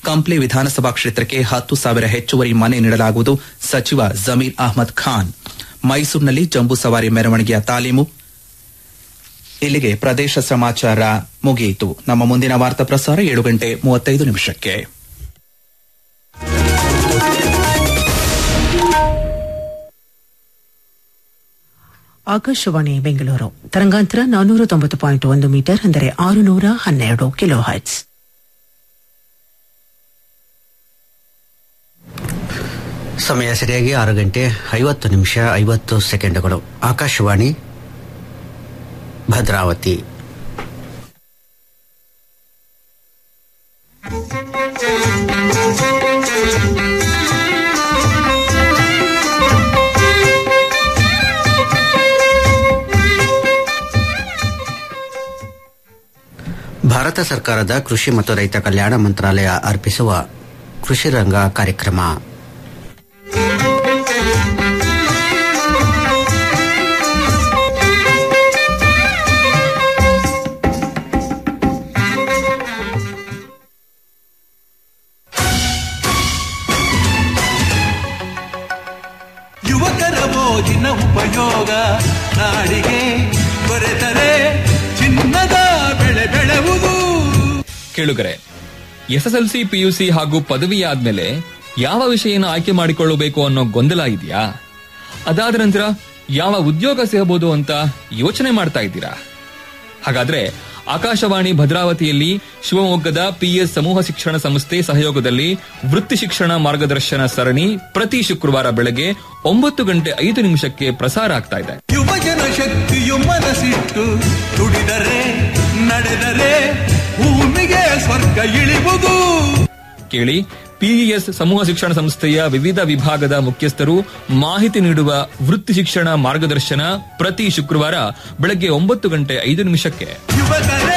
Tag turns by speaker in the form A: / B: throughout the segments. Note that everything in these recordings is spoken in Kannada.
A: ಕಂಪ್ಲಿ ವಿಧಾನಸಭಾ ಕ್ಷೇತ್ರಕ್ಕೆ ಹತ್ತು ಸಾವಿರ ಹೆಚ್ಚುವರಿ ಮನೆ ನೀಡಲಾಗುವುದು ಸಚಿವ ಜಮೀರ್ ಅಹ್ಮದ್ ಖಾನ್ ಮೈಸೂರಿನಲ್ಲಿ ಜಂಬೂ ಸವಾರಿ ಮೆರವಣಿಗೆಯ ತಾಲೀಮು ಇಲ್ಲಿಗೆ ಪ್ರದೇಶ ಸಮಾಚಾರ ಮುಗಿಯಿತು ನಮ್ಮ ಮುಂದಿನ ವಾರ್ತಾ ಪ್ರಸಾರ ಏಳು ಗಂಟೆ ಮೂವತ್ತೈದು ನಿಮಿಷಕ್ಕೆ
B: ಆಕಾಶವಾಣಿ ಬೆಂಗಳೂರು ತರಂಗಾಂತರ ನಾನ್ನೂರ ತೊಂಬತ್ತು ಪಾಯಿಂಟ್ ಒಂದು ಮೀಟರ್ ಅಂದರೆ ಆರುನೂರ ಹನ್ನೆರಡು ಕಿಲೋ ಹರ್ಟ್ಸ್
C: ಸಮಯ ಸರಿಯಾಗಿ ಆರು ಗಂಟೆ ಐವತ್ತು ನಿಮಿಷ ಐವತ್ತು ಸೆಕೆಂಡುಗಳು ಆಕಾಶವಾಣಿ ಭದ್ರಾವತಿ ಭಾರತ ಸರ್ಕಾರದ ಕೃಷಿ ಮತ್ತು ರೈತ ಕಲ್ಯಾಣ ಮಂತ್ರಾಲಯ ಅರ್ಪಿಸುವ ಕೃಷಿ ರಂಗ ಕಾರ್ಯಕ್ರಮ
D: ಯುವಕರ ಮೋಜಿನ ಉಪಯೋಗ ನಾಡಿಗೆ ದೊರೆತರೆ ಚಿನ್ನದ ಬೆಳೆ ಬೆಳೆವುದು
E: ಕೇಳುಗರೆ ಎಸ್ಎಸ್ಎಲ್ಸಿ ಪಿಯುಸಿ ಹಾಗೂ ಪದವಿ ಆದ್ಮೇಲೆ ಯಾವ ವಿಷಯನ ಆಯ್ಕೆ ಮಾಡಿಕೊಳ್ಳಬೇಕು ಅನ್ನೋ ಗೊಂದಲ ಇದೆಯಾ ಅದಾದ ನಂತರ ಯಾವ ಉದ್ಯೋಗ ಸಿಗಬಹುದು ಅಂತ ಯೋಚನೆ ಮಾಡ್ತಾ ಇದ್ದೀರಾ ಹಾಗಾದ್ರೆ ಆಕಾಶವಾಣಿ ಭದ್ರಾವತಿಯಲ್ಲಿ ಶಿವಮೊಗ್ಗದ ಪಿಎಸ್ ಸಮೂಹ ಶಿಕ್ಷಣ ಸಂಸ್ಥೆ ಸಹಯೋಗದಲ್ಲಿ ವೃತ್ತಿ ಶಿಕ್ಷಣ ಮಾರ್ಗದರ್ಶನ ಸರಣಿ ಪ್ರತಿ ಶುಕ್ರವಾರ ಬೆಳಗ್ಗೆ ಒಂಬತ್ತು ಗಂಟೆ ಐದು ನಿಮಿಷಕ್ಕೆ ಪ್ರಸಾರ ಆಗ್ತಾ ಇದೆ
D: ಯುವಜನ ಶಕ್ತಿಯು ಮನಸ್ಸಿಟ್ಟು ದುಡಿದರೆ ನಡೆದರೆ ಭೂಮಿಗೆ ಸ್ವರ್ಗ ಇಳಿವುದು
E: ಕೇಳಿ ಪಿಇಎಸ್ ಸಮೂಹ ಶಿಕ್ಷಣ ಸಂಸ್ಥೆಯ ವಿವಿಧ ವಿಭಾಗದ ಮುಖ್ಯಸ್ಥರು ಮಾಹಿತಿ ನೀಡುವ ವೃತ್ತಿ ಶಿಕ್ಷಣ ಮಾರ್ಗದರ್ಶನ ಪ್ರತಿ ಶುಕ್ರವಾರ ಬೆಳಗ್ಗೆ ಒಂಬತ್ತು ಗಂಟೆ ಐದು ನಿಮಿಷಕ್ಕೆ
D: ಯುವಕರೇ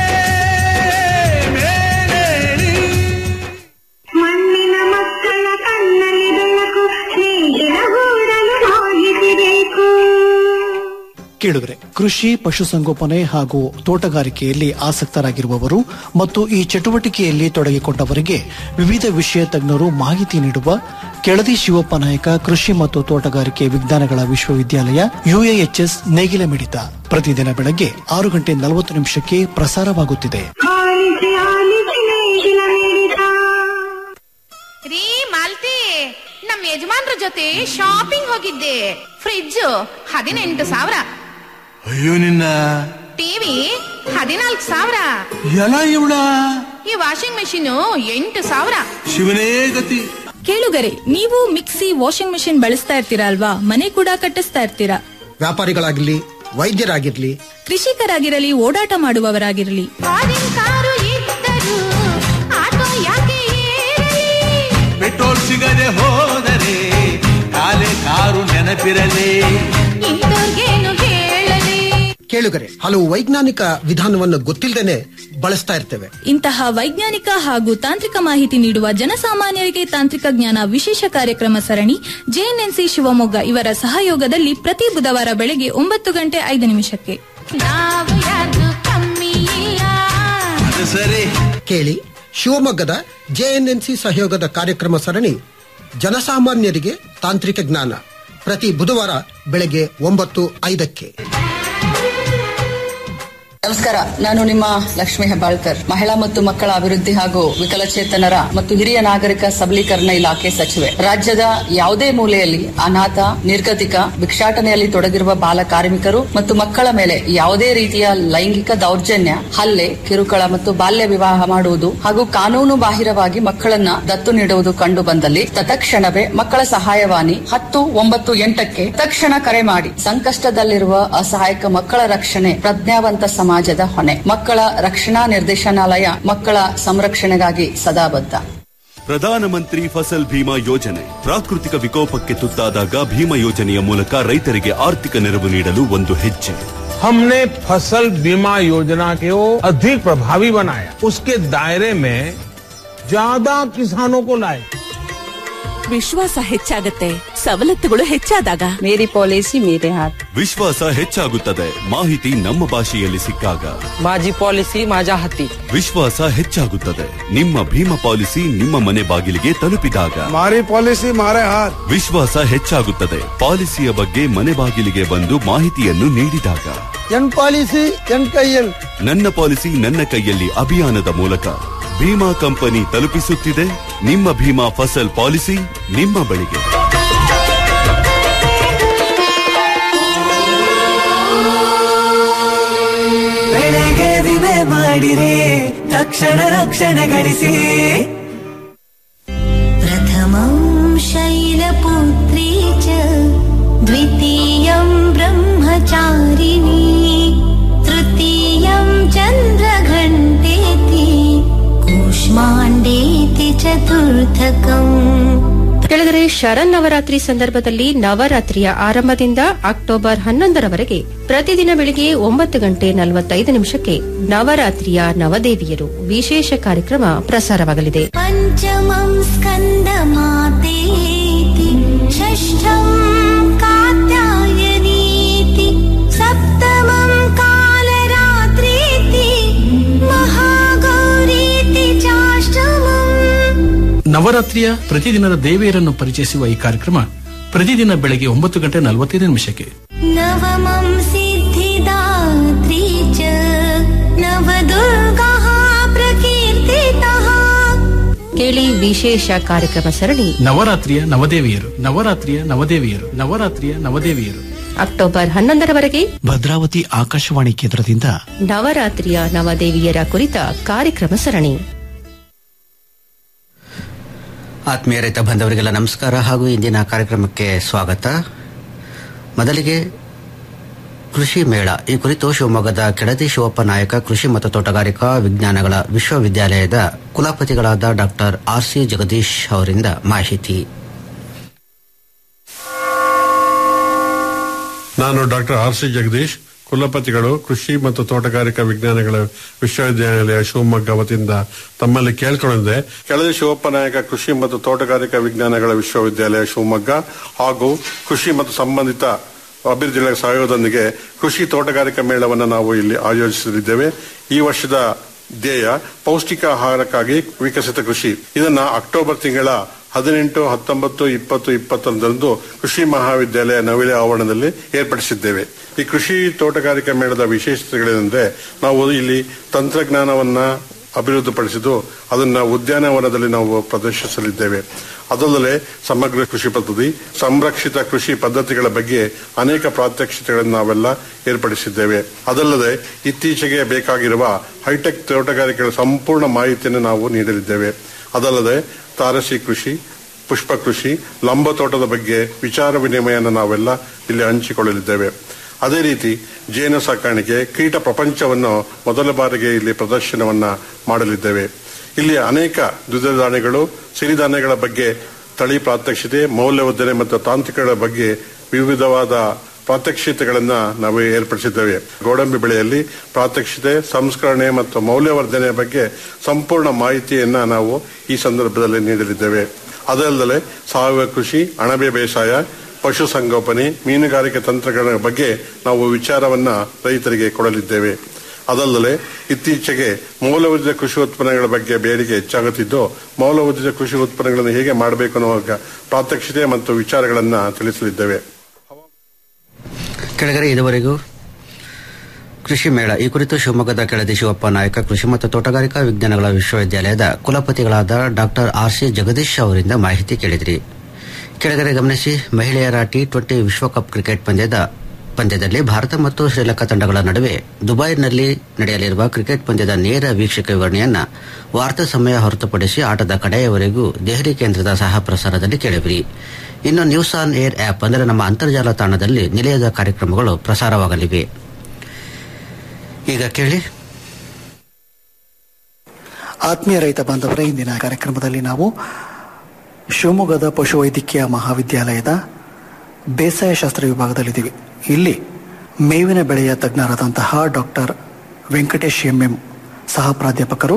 D: ಮೇಲೇಳಿ
F: ಮಣ್ಣಿನ ಮಕ್ಕಳ ಕಣ್ಣಲ್ಲಿ ಬೆಳಕು ಸ್ನೇಹಿತರ ಗೂಡಲು ಹೋಗಿಸಬೇಕು
G: ಕೇಳುಗರೆ ಕೃಷಿ ಪಶುಸಂಗೋಪನೆ ಹಾಗೂ ತೋಟಗಾರಿಕೆಯಲ್ಲಿ ಆಸಕ್ತರಾಗಿರುವವರು ಮತ್ತು ಈ ಚಟುವಟಿಕೆಯಲ್ಲಿ ತೊಡಗಿಕೊಂಡವರಿಗೆ ವಿವಿಧ ವಿಷಯ ತಜ್ಞರು ಮಾಹಿತಿ ನೀಡುವ ಕೆಳದಿ ಶಿವಪ್ಪ ನಾಯಕ ಕೃಷಿ ಮತ್ತು ತೋಟಗಾರಿಕೆ ವಿಜ್ಞಾನಗಳ ವಿಶ್ವವಿದ್ಯಾಲಯ ಯುಎಎಚ್ಎಸ್ ನೇಗಿಲ ಮಿಡಿತ ಪ್ರತಿದಿನ ಬೆಳಗ್ಗೆ ಆರು ಗಂಟೆ ನಲವತ್ತು ನಿಮಿಷಕ್ಕೆ ಪ್ರಸಾರವಾಗುತ್ತಿದೆ
F: ಆಲಿಸಿ ಆಲಿಸಿ ನೇಗಿಲ ಮಿಡಿತ
H: ರೀ ಮಾಲ್ತಿ ನಮ್ ಯಜಮಾನ್ರ ಜೊತೆ ಶಾಪಿಂಗ್ ಹೋಗಿದ್ದೆ ಫ್ರಿಡ್ಜ್ ಹದಿನೆಂಟು ಸಾವಿರ
D: ಅಯ್ಯೋ ನಿನ್ನ
H: ಟಿವಿ ಹದಿನಾಲ್ಕು ಸಾವಿರ
D: ಎಲ್ಲ ಇವಳ
H: ಈ ವಾಷಿಂಗ್ ಮೆಷಿನ್ ಎಂಟು ಸಾವಿರ
D: ಶಿವನೇ ಗತಿ
I: ಕೇಳುಗರೆ ನೀವು ಮಿಕ್ಸಿ ವಾಷಿಂಗ್ ಮೆಷಿನ್ ಬಳಸ್ತಾ ಇರ್ತೀರಾ ಅಲ್ವಾ ಮನೆ ಕೂಡ ಕಟ್ಟಿಸ್ತಾ ಇರ್ತೀರಾ
C: ವ್ಯಾಪಾರಿಗಳಾಗಿರ್ಲಿ ವೈದ್ಯರಾಗಿರ್ಲಿ
I: ಕೃಷಿಕರಾಗಿರಲಿ ಓಡಾಟ ಮಾಡುವವರಾಗಿರಲಿ
H: ಫಾರಿನ್ ಕಾರು ಇದ್ದರು ಆಟೋ ಯಾಕೆ ಏರಲಿ
D: ಪೆಟ್ರೋಲ್ ಸಿಗದೆ ಹೋದರೆ ಕಾಲೆ ಕಾರು ನೆನಪಿರಲಿ
H: ಇಂಥವ್ರಿಗೇನು ಹೇಳಲಿ
C: ಕೇಳುಗರೆ ಹಲವು ವೈಜ್ಞಾನಿಕ ವಿಧಾನವನ್ನು ಗೊತ್ತಿಲ್ಲದೇನೆ ಬಳಸ್ತಾ ಇರ್ತೇವೆ
I: ಇಂತಹ ವೈಜ್ಞಾನಿಕ ಹಾಗೂ ತಾಂತ್ರಿಕ ಮಾಹಿತಿ ನೀಡುವ ಜನಸಾಮಾನ್ಯರಿಗೆ ತಾಂತ್ರಿಕ ಜ್ಞಾನ ವಿಶೇಷ ಕಾರ್ಯಕ್ರಮ ಸರಣಿ ಜೆಎನ್ಎನ್ಸಿ ಶಿವಮೊಗ್ಗ ಇವರ ಸಹಯೋಗದಲ್ಲಿ ಪ್ರತಿ ಬುಧವಾರ ಬೆಳಗ್ಗೆ ಒಂಬತ್ತು ಗಂಟೆ ಐದು ನಿಮಿಷಕ್ಕೆ
H: ನಾವು ಯಾರು ಕಮ್ಮಿ ಇಲ್ಲ
D: ಅದು ಸರಿ
C: ಕೇಳಿ ಶಿವಮೊಗ್ಗದ ಜೆಎನ್ಎನ್ಸಿ ಸಹಯೋಗದ ಕಾರ್ಯಕ್ರಮ ಸರಣಿ ಜನಸಾಮಾನ್ಯರಿಗೆ ತಾಂತ್ರಿಕ ಜ್ಞಾನ ಪ್ರತಿ ಬುಧವಾರ ಬೆಳಗ್ಗೆ ಒಂಬತ್ತು ಐದಕ್ಕೆ
J: ನಮಸ್ಕಾರ ನಾನು ನಿಮ್ಮ ಲಕ್ಷ್ಮಿ ಹೆಬ್ಬಾಳ್ಕರ್ ಮಹಿಳಾ ಮತ್ತು ಮಕ್ಕಳ ಅಭಿವೃದ್ಧಿ ಹಾಗೂ ವಿಕಲಚೇತನರ ಮತ್ತು ಹಿರಿಯ ನಾಗರಿಕ ಸಬಲೀಕರಣ ಇಲಾಖೆ ಸಚಿವೆ ರಾಜ್ಯದ ಯಾವುದೇ ಮೂಲೆಯಲ್ಲಿ ಅನಾಥ ನಿರ್ಗತಿಕ ಭಿಕ್ಷಾಟನೆಯಲ್ಲಿ ತೊಡಗಿರುವ ಬಾಲ ಕಾರ್ಮಿಕರು ಮತ್ತು ಮಕ್ಕಳ ಮೇಲೆ ಯಾವುದೇ ರೀತಿಯ ಲೈಂಗಿಕ ದೌರ್ಜನ್ಯ ಹಲ್ಲೆ ಕಿರುಕುಳ ಮತ್ತು ಬಾಲ್ಯ ವಿವಾಹ ಮಾಡುವುದು ಹಾಗೂ ಕಾನೂನು ಬಾಹಿರವಾಗಿ ಮಕ್ಕಳನ್ನ ದತ್ತು ನೀಡುವುದು ಕಂಡು ಬಂದಲ್ಲಿ ತತ್ಕ್ಷಣವೇ ಮಕ್ಕಳ ಸಹಾಯವಾಣಿ ಹತ್ತು ಒಂಬತ್ತು ಎಂಟಕ್ಕೆ ತಕ್ಷಣ ಕರೆ ಮಾಡಿ ಸಂಕಷ್ಟದಲ್ಲಿರುವ ಅಸಹಾಯಕ ಮಕ್ಕಳ ರಕ್ಷಣೆ ಪ್ರಜ್ಞಾವಂತ ಸಮಾಜದ ಹೊಣೆ ಮಕ್ಕಳ ರಕ್ಷಣಾ ನಿರ್ದೇಶನಾಲಯ ಮಕ್ಕಳ ಸಂರಕ್ಷಣೆಗಾಗಿ ಸದಾ ಬದ್ಧ
K: ಪ್ರಧಾನಮಂತ್ರಿ ಫಸಲ್ ಭೀಮಾ ಯೋಜನೆ ಪ್ರಾಕೃತಿಕ ವಿಕೋಪಕ್ಕೆ ತುತ್ತಾದಾಗ ಭೀಮಾ ಯೋಜನೆಯ ಮೂಲಕ ರೈತರಿಗೆ ಆರ್ಥಿಕ ನೆರವು ನೀಡಲು ಒಂದು ಹೆಜ್ಜೆ
L: हमने फसल बीमा योजना को अधिक प्रभावी बनाया उसके दायरे में ज्यादा किसानों को लाए
M: ವಿಶ್ವಾಸ ಹೆಚ್ಚಾಗತ್ತೆ ಸವಲತ್ತುಗಳು ಹೆಚ್ಚಾದಾಗ
N: ಮೇರಿ ಪಾಲಿಸಿ ಮೇರೆ ಹಾತ್
K: ವಿಶ್ವಾಸ ಹೆಚ್ಚಾಗುತ್ತದೆ ಮಾಹಿತಿ ನಮ್ಮ ಭಾಷೆಯಲ್ಲಿ ಸಿಕ್ಕಾಗ
O: माझी पॉलिसी माझ्या हाती
K: ವಿಶ್ವಾಸ ಹೆಚ್ಚಾಗುತ್ತದೆ ನಿಮ್ಮ ಭೀಮಾ ಪಾಲಿಸಿ ನಿಮ್ಮ ಮನೆ ಬಾಗಿಲಿಗೆ ತಲುಪಿದಾಗ
P: मारी पॉलिसी मारे हाथ
K: ವಿಶ್ವಾಸ ಹೆಚ್ಚಾಗುತ್ತದೆ ಪಾಲಿಸಿಯ ಬಗ್ಗೆ ಮನೆ ಬಾಗಿಲಿಗೆ ಬಂದು ಮಾಹಿತಿಯನ್ನು ನೀಡಿದಾಗ
P: ಎನ್ ಪಾಲಿಸಿ ಎನ್ ಕೈಯಲ್
K: ನನ್ನ ಪಾಲಿಸಿ ನನ್ನ ಕೈಯಲ್ಲಿ ಅಭಿಯಾನದ ಮೂಲಕ ಭೀಮಾ ಕಂಪನಿ ತಲುಪಿಸುತ್ತಿದೆ ನಿಮ್ಮ ಭೀಮಾ ಫಸಲ್ ಪಾಲಿಸಿ ನಿಮ್ಮ ಬಳಿಗೆ
Q: ಬೆಳೆಗೆ ವಿಮೆ ಮಾಡಿರಿ ತಕ್ಷಣ ರಕ್ಷಣೆ ಗಳಿಸಿ
H: प्रथमं शैलपुत्री च द्वितीयं ब्रह्मचारिणी तृतीयं चन्द्रघण्टेति कूष्माण्डेति चतुर्थकम्
R: ಕೆಳಗರೆ ಶರನ್ನವರಾತ್ರಿ ಸಂದರ್ಭದಲ್ಲಿ ನವರಾತ್ರಿಯ ಆರಂಭದಿಂದ ಅಕ್ಟೋಬರ್ ಹನ್ನೊಂದರವರೆಗೆ ಪ್ರತಿದಿನ ಬೆಳಿಗ್ಗೆ ಒಂಬತ್ತು ಗಂಟೆ ನಲವತ್ತೈದು ನಿಮಿಷಕ್ಕೆ ನವರಾತ್ರಿಯ ನವದೇವಿಯರು ವಿಶೇಷ ಕಾರ್ಯಕ್ರಮ ಪ್ರಸಾರವಾಗಲಿದೆ
H: पञ्चमं स्कन्दमातेति षष्ठं कात्यायनीति सप्तमं कालरात्रीति महागौरीति चाष्टमम्
S: ನವರಾತ್ರಿಯ ಪ್ರತಿದಿನದ ದೇವಿಯರನ್ನು ಪರಿಚಯಿಸುವ ಈ ಕಾರ್ಯಕ್ರಮ ಪ್ರತಿದಿನ ಬೆಳಗ್ಗೆ ಒಂಬತ್ತು ಗಂಟೆ ನಲವತ್ತೈದು ನಿಮಿಷಕ್ಕೆ
H: नवमं सिद्धिदात्री च नवदुर्गाः प्रकीर्तितः
R: ಕೇಳಿ ವಿಶೇಷ ಕಾರ್ಯಕ್ರಮ ಸರಣಿ
S: ನವರಾತ್ರಿಯ ನವದೇವಿಯರು ನವರಾತ್ರಿಯ ನವದೇವಿಯರು ನವರಾತ್ರಿಯ ನವದೇವಿಯರು
R: ಅಕ್ಟೋಬರ್ ಹನ್ನೊಂದರವರೆಗೆ
G: ಭದ್ರಾವತಿ ಆಕಾಶವಾಣಿ ಕೇಂದ್ರದಿಂದ
R: ನವರಾತ್ರಿಯ ನವದೇವಿಯರ ಕುರಿತ ಕಾರ್ಯಕ್ರಮ ಸರಣಿ
C: ಆತ್ಮೀಯ ರೈತ ಬಾಂಧವರಿಗೆಲ್ಲ ನಮಸ್ಕಾರ ಹಾಗೂ ಇಂದಿನ ಕಾರ್ಯಕ್ರಮಕ್ಕೆ ಸ್ವಾಗತ ಮೊದಲಿಗೆ ಕೃಷಿ ಮೇಳ ಈ ಕುರಿತು ಶಿವಮೊಗ್ಗದ ಕೆಳದಿ ಶಿವಪ್ಪ ನಾಯಕ ಕೃಷಿ ಮತ್ತು ತೋಟಗಾರಿಕಾ ವಿಜ್ಞಾನಗಳ ವಿಶ್ವವಿದ್ಯಾಲಯದ ಕುಲಪತಿಗಳಾದ ಡಾಕ್ಟರ್ ಆರ್ ಸಿ ಜಗದೀಶ್ ಅವರಿಂದ ಮಾಹಿತಿ
T: ನಾನು ಡಾಕ್ಟರ್ ಆರ್ ಸಿ ಜಗದೀಶ್ ಕುಲಪತಿಗಳು ಕೃಷಿ ಮತ್ತು ತೋಟಗಾರಿಕಾ ವಿಜ್ಞಾನಗಳ ವಿಶ್ವವಿದ್ಯಾನಿಲಯ ಶಿವಮೊಗ್ಗ ವತಿಯಿಂದ ತಮ್ಮಲ್ಲಿ ಕೇಳ್ಕೊಂಡಿದ್ದೆ ಕೆಳದಿ ಶಿವಪ್ಪ ನಾಯಕ ಕೃಷಿ ಮತ್ತು ತೋಟಗಾರಿಕಾ ವಿಜ್ಞಾನಗಳ ವಿಶ್ವವಿದ್ಯಾಲಯ ಶಿವಮೊಗ್ಗ ಹಾಗೂ ಕೃಷಿ ಮತ್ತು ಸಂಬಂಧಿತ ಅಭಿವೃದ್ಧಿಗಳ ಸಹಯೋಗದೊಂದಿಗೆ ಕೃಷಿ ತೋಟಗಾರಿಕಾ ಮೇಳವನ್ನು ನಾವು ಇಲ್ಲಿ ಆಯೋಜಿಸಲಿದ್ದೇವೆ ಈ ವರ್ಷದ ಧ್ಯೇಯ ಪೌಷ್ಟಿಕ ಆಹಾರಕ್ಕಾಗಿ ವಿಕಸಿತ ಕೃಷಿ ಇದನ್ನ ಅಕ್ಟೋಬರ್ ತಿಂಗಳ ಹದಿನೆಂಟು ಹತ್ತೊಂಬತ್ತು ಇಪ್ಪತ್ತು ಇಪ್ಪತ್ತೊಂದರಂದು ಕೃಷಿ ಮಹಾವಿದ್ಯಾಲಯ ನವಿಲೆ ಆವರಣದಲ್ಲಿ ಏರ್ಪಡಿಸಿದ್ದೇವೆ ಈ ಕೃಷಿ ತೋಟಗಾರಿಕಾ ಮೇಳದ ವಿಶೇಷತೆಗಳೇನೆಂದ್ರೆ ನಾವು ಇಲ್ಲಿ ತಂತ್ರಜ್ಞಾನವನ್ನ ಅಭಿವೃದ್ಧಿಪಡಿಸಿದ್ದು ಅದನ್ನ ಉದ್ಯಾನವನದಲ್ಲಿ ನಾವು ಪ್ರದರ್ಶಿಸಲಿದ್ದೇವೆ ಅದಲ್ಲದೆ ಸಮಗ್ರ ಕೃಷಿ ಪದ್ಧತಿ ಸಂರಕ್ಷಿತ ಕೃಷಿ ಪದ್ಧತಿಗಳ ಬಗ್ಗೆ ಅನೇಕ ಪ್ರಾತ್ಯಕ್ಷಿತೆಗಳನ್ನು ನಾವೆಲ್ಲ ಏರ್ಪಡಿಸಿದ್ದೇವೆ ಅದಲ್ಲದೆ ಇತ್ತೀಚೆಗೆ ಬೇಕಾಗಿರುವ ಹೈಟೆಕ್ ತೋಟಗಾರಿಕೆಗಳ ಸಂಪೂರ್ಣ ಮಾಹಿತಿಯನ್ನು ನಾವು ನೀಡಲಿದ್ದೇವೆ ಅದಲ್ಲದೆ ತಾರಸಿ ಕೃಷಿ ಪುಷ್ಪ ಕೃಷಿ ಲಂಬ ತೋಟದ ಬಗ್ಗೆ ವಿಚಾರ ವಿನಿಮಯನ ನಾವೆಲ್ಲ ಇಲ್ಲಿ ಹಂಚಿಕೊಳ್ಳಲಿದ್ದೇವೆ ಅದೇ ರೀತಿ ಜೇನು ಸಾಕಾಣಿಕೆ ಕೀಟ ಪ್ರಪಂಚವನ್ನು ಮೊದಲ ಬಾರಿಗೆ ಇಲ್ಲಿ ಪ್ರದರ್ಶನವನ್ನ ಮಾಡಲಿದ್ದೇವೆ ಇಲ್ಲಿ ಅನೇಕ ದ್ವಿದಳ ಧಾನ್ಯಗಳು ಸಿರಿಧಾನ್ಯಗಳ ಬಗ್ಗೆ ತಳಿ ಪ್ರಾತ್ಯಕ್ಷಿತೆ ಮೌಲ್ಯವರ್ಧನೆ ಮತ್ತು ತಾಂತ್ರಿಕಗಳ ಬಗ್ಗೆ ವಿವಿಧವಾದ ಪ್ರಾತ್ಯಕ್ಷಿತೆಗಳನ್ನ ನಾವು ಏರ್ಪಡಿಸಿದ್ದೇವೆ ಗೋಡಂಬಿ ಬೆಳೆಯಲ್ಲಿ ಪ್ರಾತ್ಯಕ್ಷಿತೆ ಸಂಸ್ಕರಣೆ ಮತ್ತು ಮೌಲ್ಯವರ್ಧನೆ ಬಗ್ಗೆ ಸಂಪೂರ್ಣ ಮಾಹಿತಿಯನ್ನ ನಾವು ಈ ಸಂದರ್ಭದಲ್ಲಿ ನೀಡಲಿದ್ದೇವೆ ಅದಲ್ಲದೆ ಸಾವಯವ ಕೃಷಿ ಅಣಬೆ ಬೇಸಾಯ ಪಶು ಸಂಗೋಪನೆ ಮೀನುಗಾರಿಕೆ ತಂತ್ರಗಳ ಬಗ್ಗೆ ನಾವು ವಿಚಾರವನ್ನ ರೈತರಿಗೆ ಕೊಡಲಿದ್ದೇವೆ ಅದಲ್ಲದೆ ಇತ್ತೀಚೆಗೆ ಮೌಲ್ಯವರ್ಧಿತ ಕೃಷಿ ಉತ್ಪನ್ನಗಳ ಬಗ್ಗೆ ಬೇಡಿಕೆ ಹೆಚ್ಚಾಗುತ್ತಿದ್ದು ಮೌಲ್ಯವರ್ಧಿತ ಕೃಷಿ ಉತ್ಪನ್ನಗಳನ್ನು ಹೇಗೆ ಮಾಡಬೇಕು ಅನ್ನುವ ಪ್ರಾತ್ಯಕ್ಷಿತೆ ಮತ್ತು ವಿಚಾರಗಳನ್ನ ತಿಳಿಸಲಿದ್ದೇವೆ
C: ಕೆಳಗರೆ ಇದುವರೆಗೂ ಕೃಷಿ ಮೇಳ ಈ ಕುರಿತು ಶಿವಮೊಗ್ಗದ ಕೆಳದಿ ಶಿವಪ್ಪ ನಾಯಕ ಕೃಷಿ ಮತ್ತು ತೋಟಗಾರಿಕಾ ವಿಜ್ಞಾನಗಳ ವಿಶ್ವವಿದ್ಯಾಲಯದ ಕುಲಪತಿಗಳಾದ ಡಾಕ್ಟರ್ ಆರ್ ಸಿ ಜಗದೀಶ್ ಅವರಿಂದ ಮಾಹಿತಿ ಕೇಳಿದ್ರಿ ಕೆಳಗಡೆ ಗಮನಿಸಿ ಮಹಿಳೆಯರ ಟಿ ಟ್ವೆಂಟಿ ವಿಶ್ವಕಪ್ ಕ್ರಿಕೆಟ್ ಪಂದ್ಯದ ಪಂದ್ಯದಲ್ಲಿ ಭಾರತ ಮತ್ತು ಶ್ರೀಲಂಕಾ ತಂಡಗಳ ನಡುವೆ ದುಬೈನಲ್ಲಿ ನಡೆಯಲಿರುವ ಕ್ರಿಕೆಟ್ ಪಂದ್ಯದ ನೇರ ವೀಕ್ಷಕ ವಿವರಣೆಯನ್ನ ವಾರ್ತಾ ಸಮಯ ಹೊರತುಪಡಿಸಿ ಆಟದ ಕಡೆಯವರೆಗೂ ದೆಹಲಿ ಕೇಂದ್ರದ ಸಹ ಪ್ರಸಾರದಲ್ಲಿ ಕೇಳಿವಿರಿ ಇನ್ನು ನ್ಯೂಸ್ ಆನ್ ಏರ್ ಆಪ್ ಅಂದರೆ ನಮ್ಮ ಅಂತರ್ಜಾಲ ತಾಣದಲ್ಲಿ ನಿಲಯದ ಕಾರ್ಯಕ್ರಮಗಳು ಪ್ರಸಾರವಾಗಲಿವೆ ಈಗ ಕೇಳಿ
G: ಆತ್ಮೀಯ ರೈತ ಬಾಂಧವರೇ ಇಂದಿನ ಕಾರ್ಯಕ್ರಮದಲ್ಲಿ ನಾವು ಶಿವಮೊಗ್ಗದ ಪಶುವೈದ್ಯಕೀಯ ಮಹಾವಿದ್ಯಾಲಯದ ಬೇಸಾಯ ಶಾಸ್ತ್ರ ವಿಭಾಗದಲ್ಲಿದ್ದೀವಿ ಇಲ್ಲಿ ಮೇವಿನ ಬೆಳೆಯ ತಜ್ಞರಾದಂತಹ ಡಾಕ್ಟರ್ ವೆಂಕಟೇಶ್ ಎಂಎಂ ಸಹ ಪ್ರಾಧ್ಯಾಪಕರು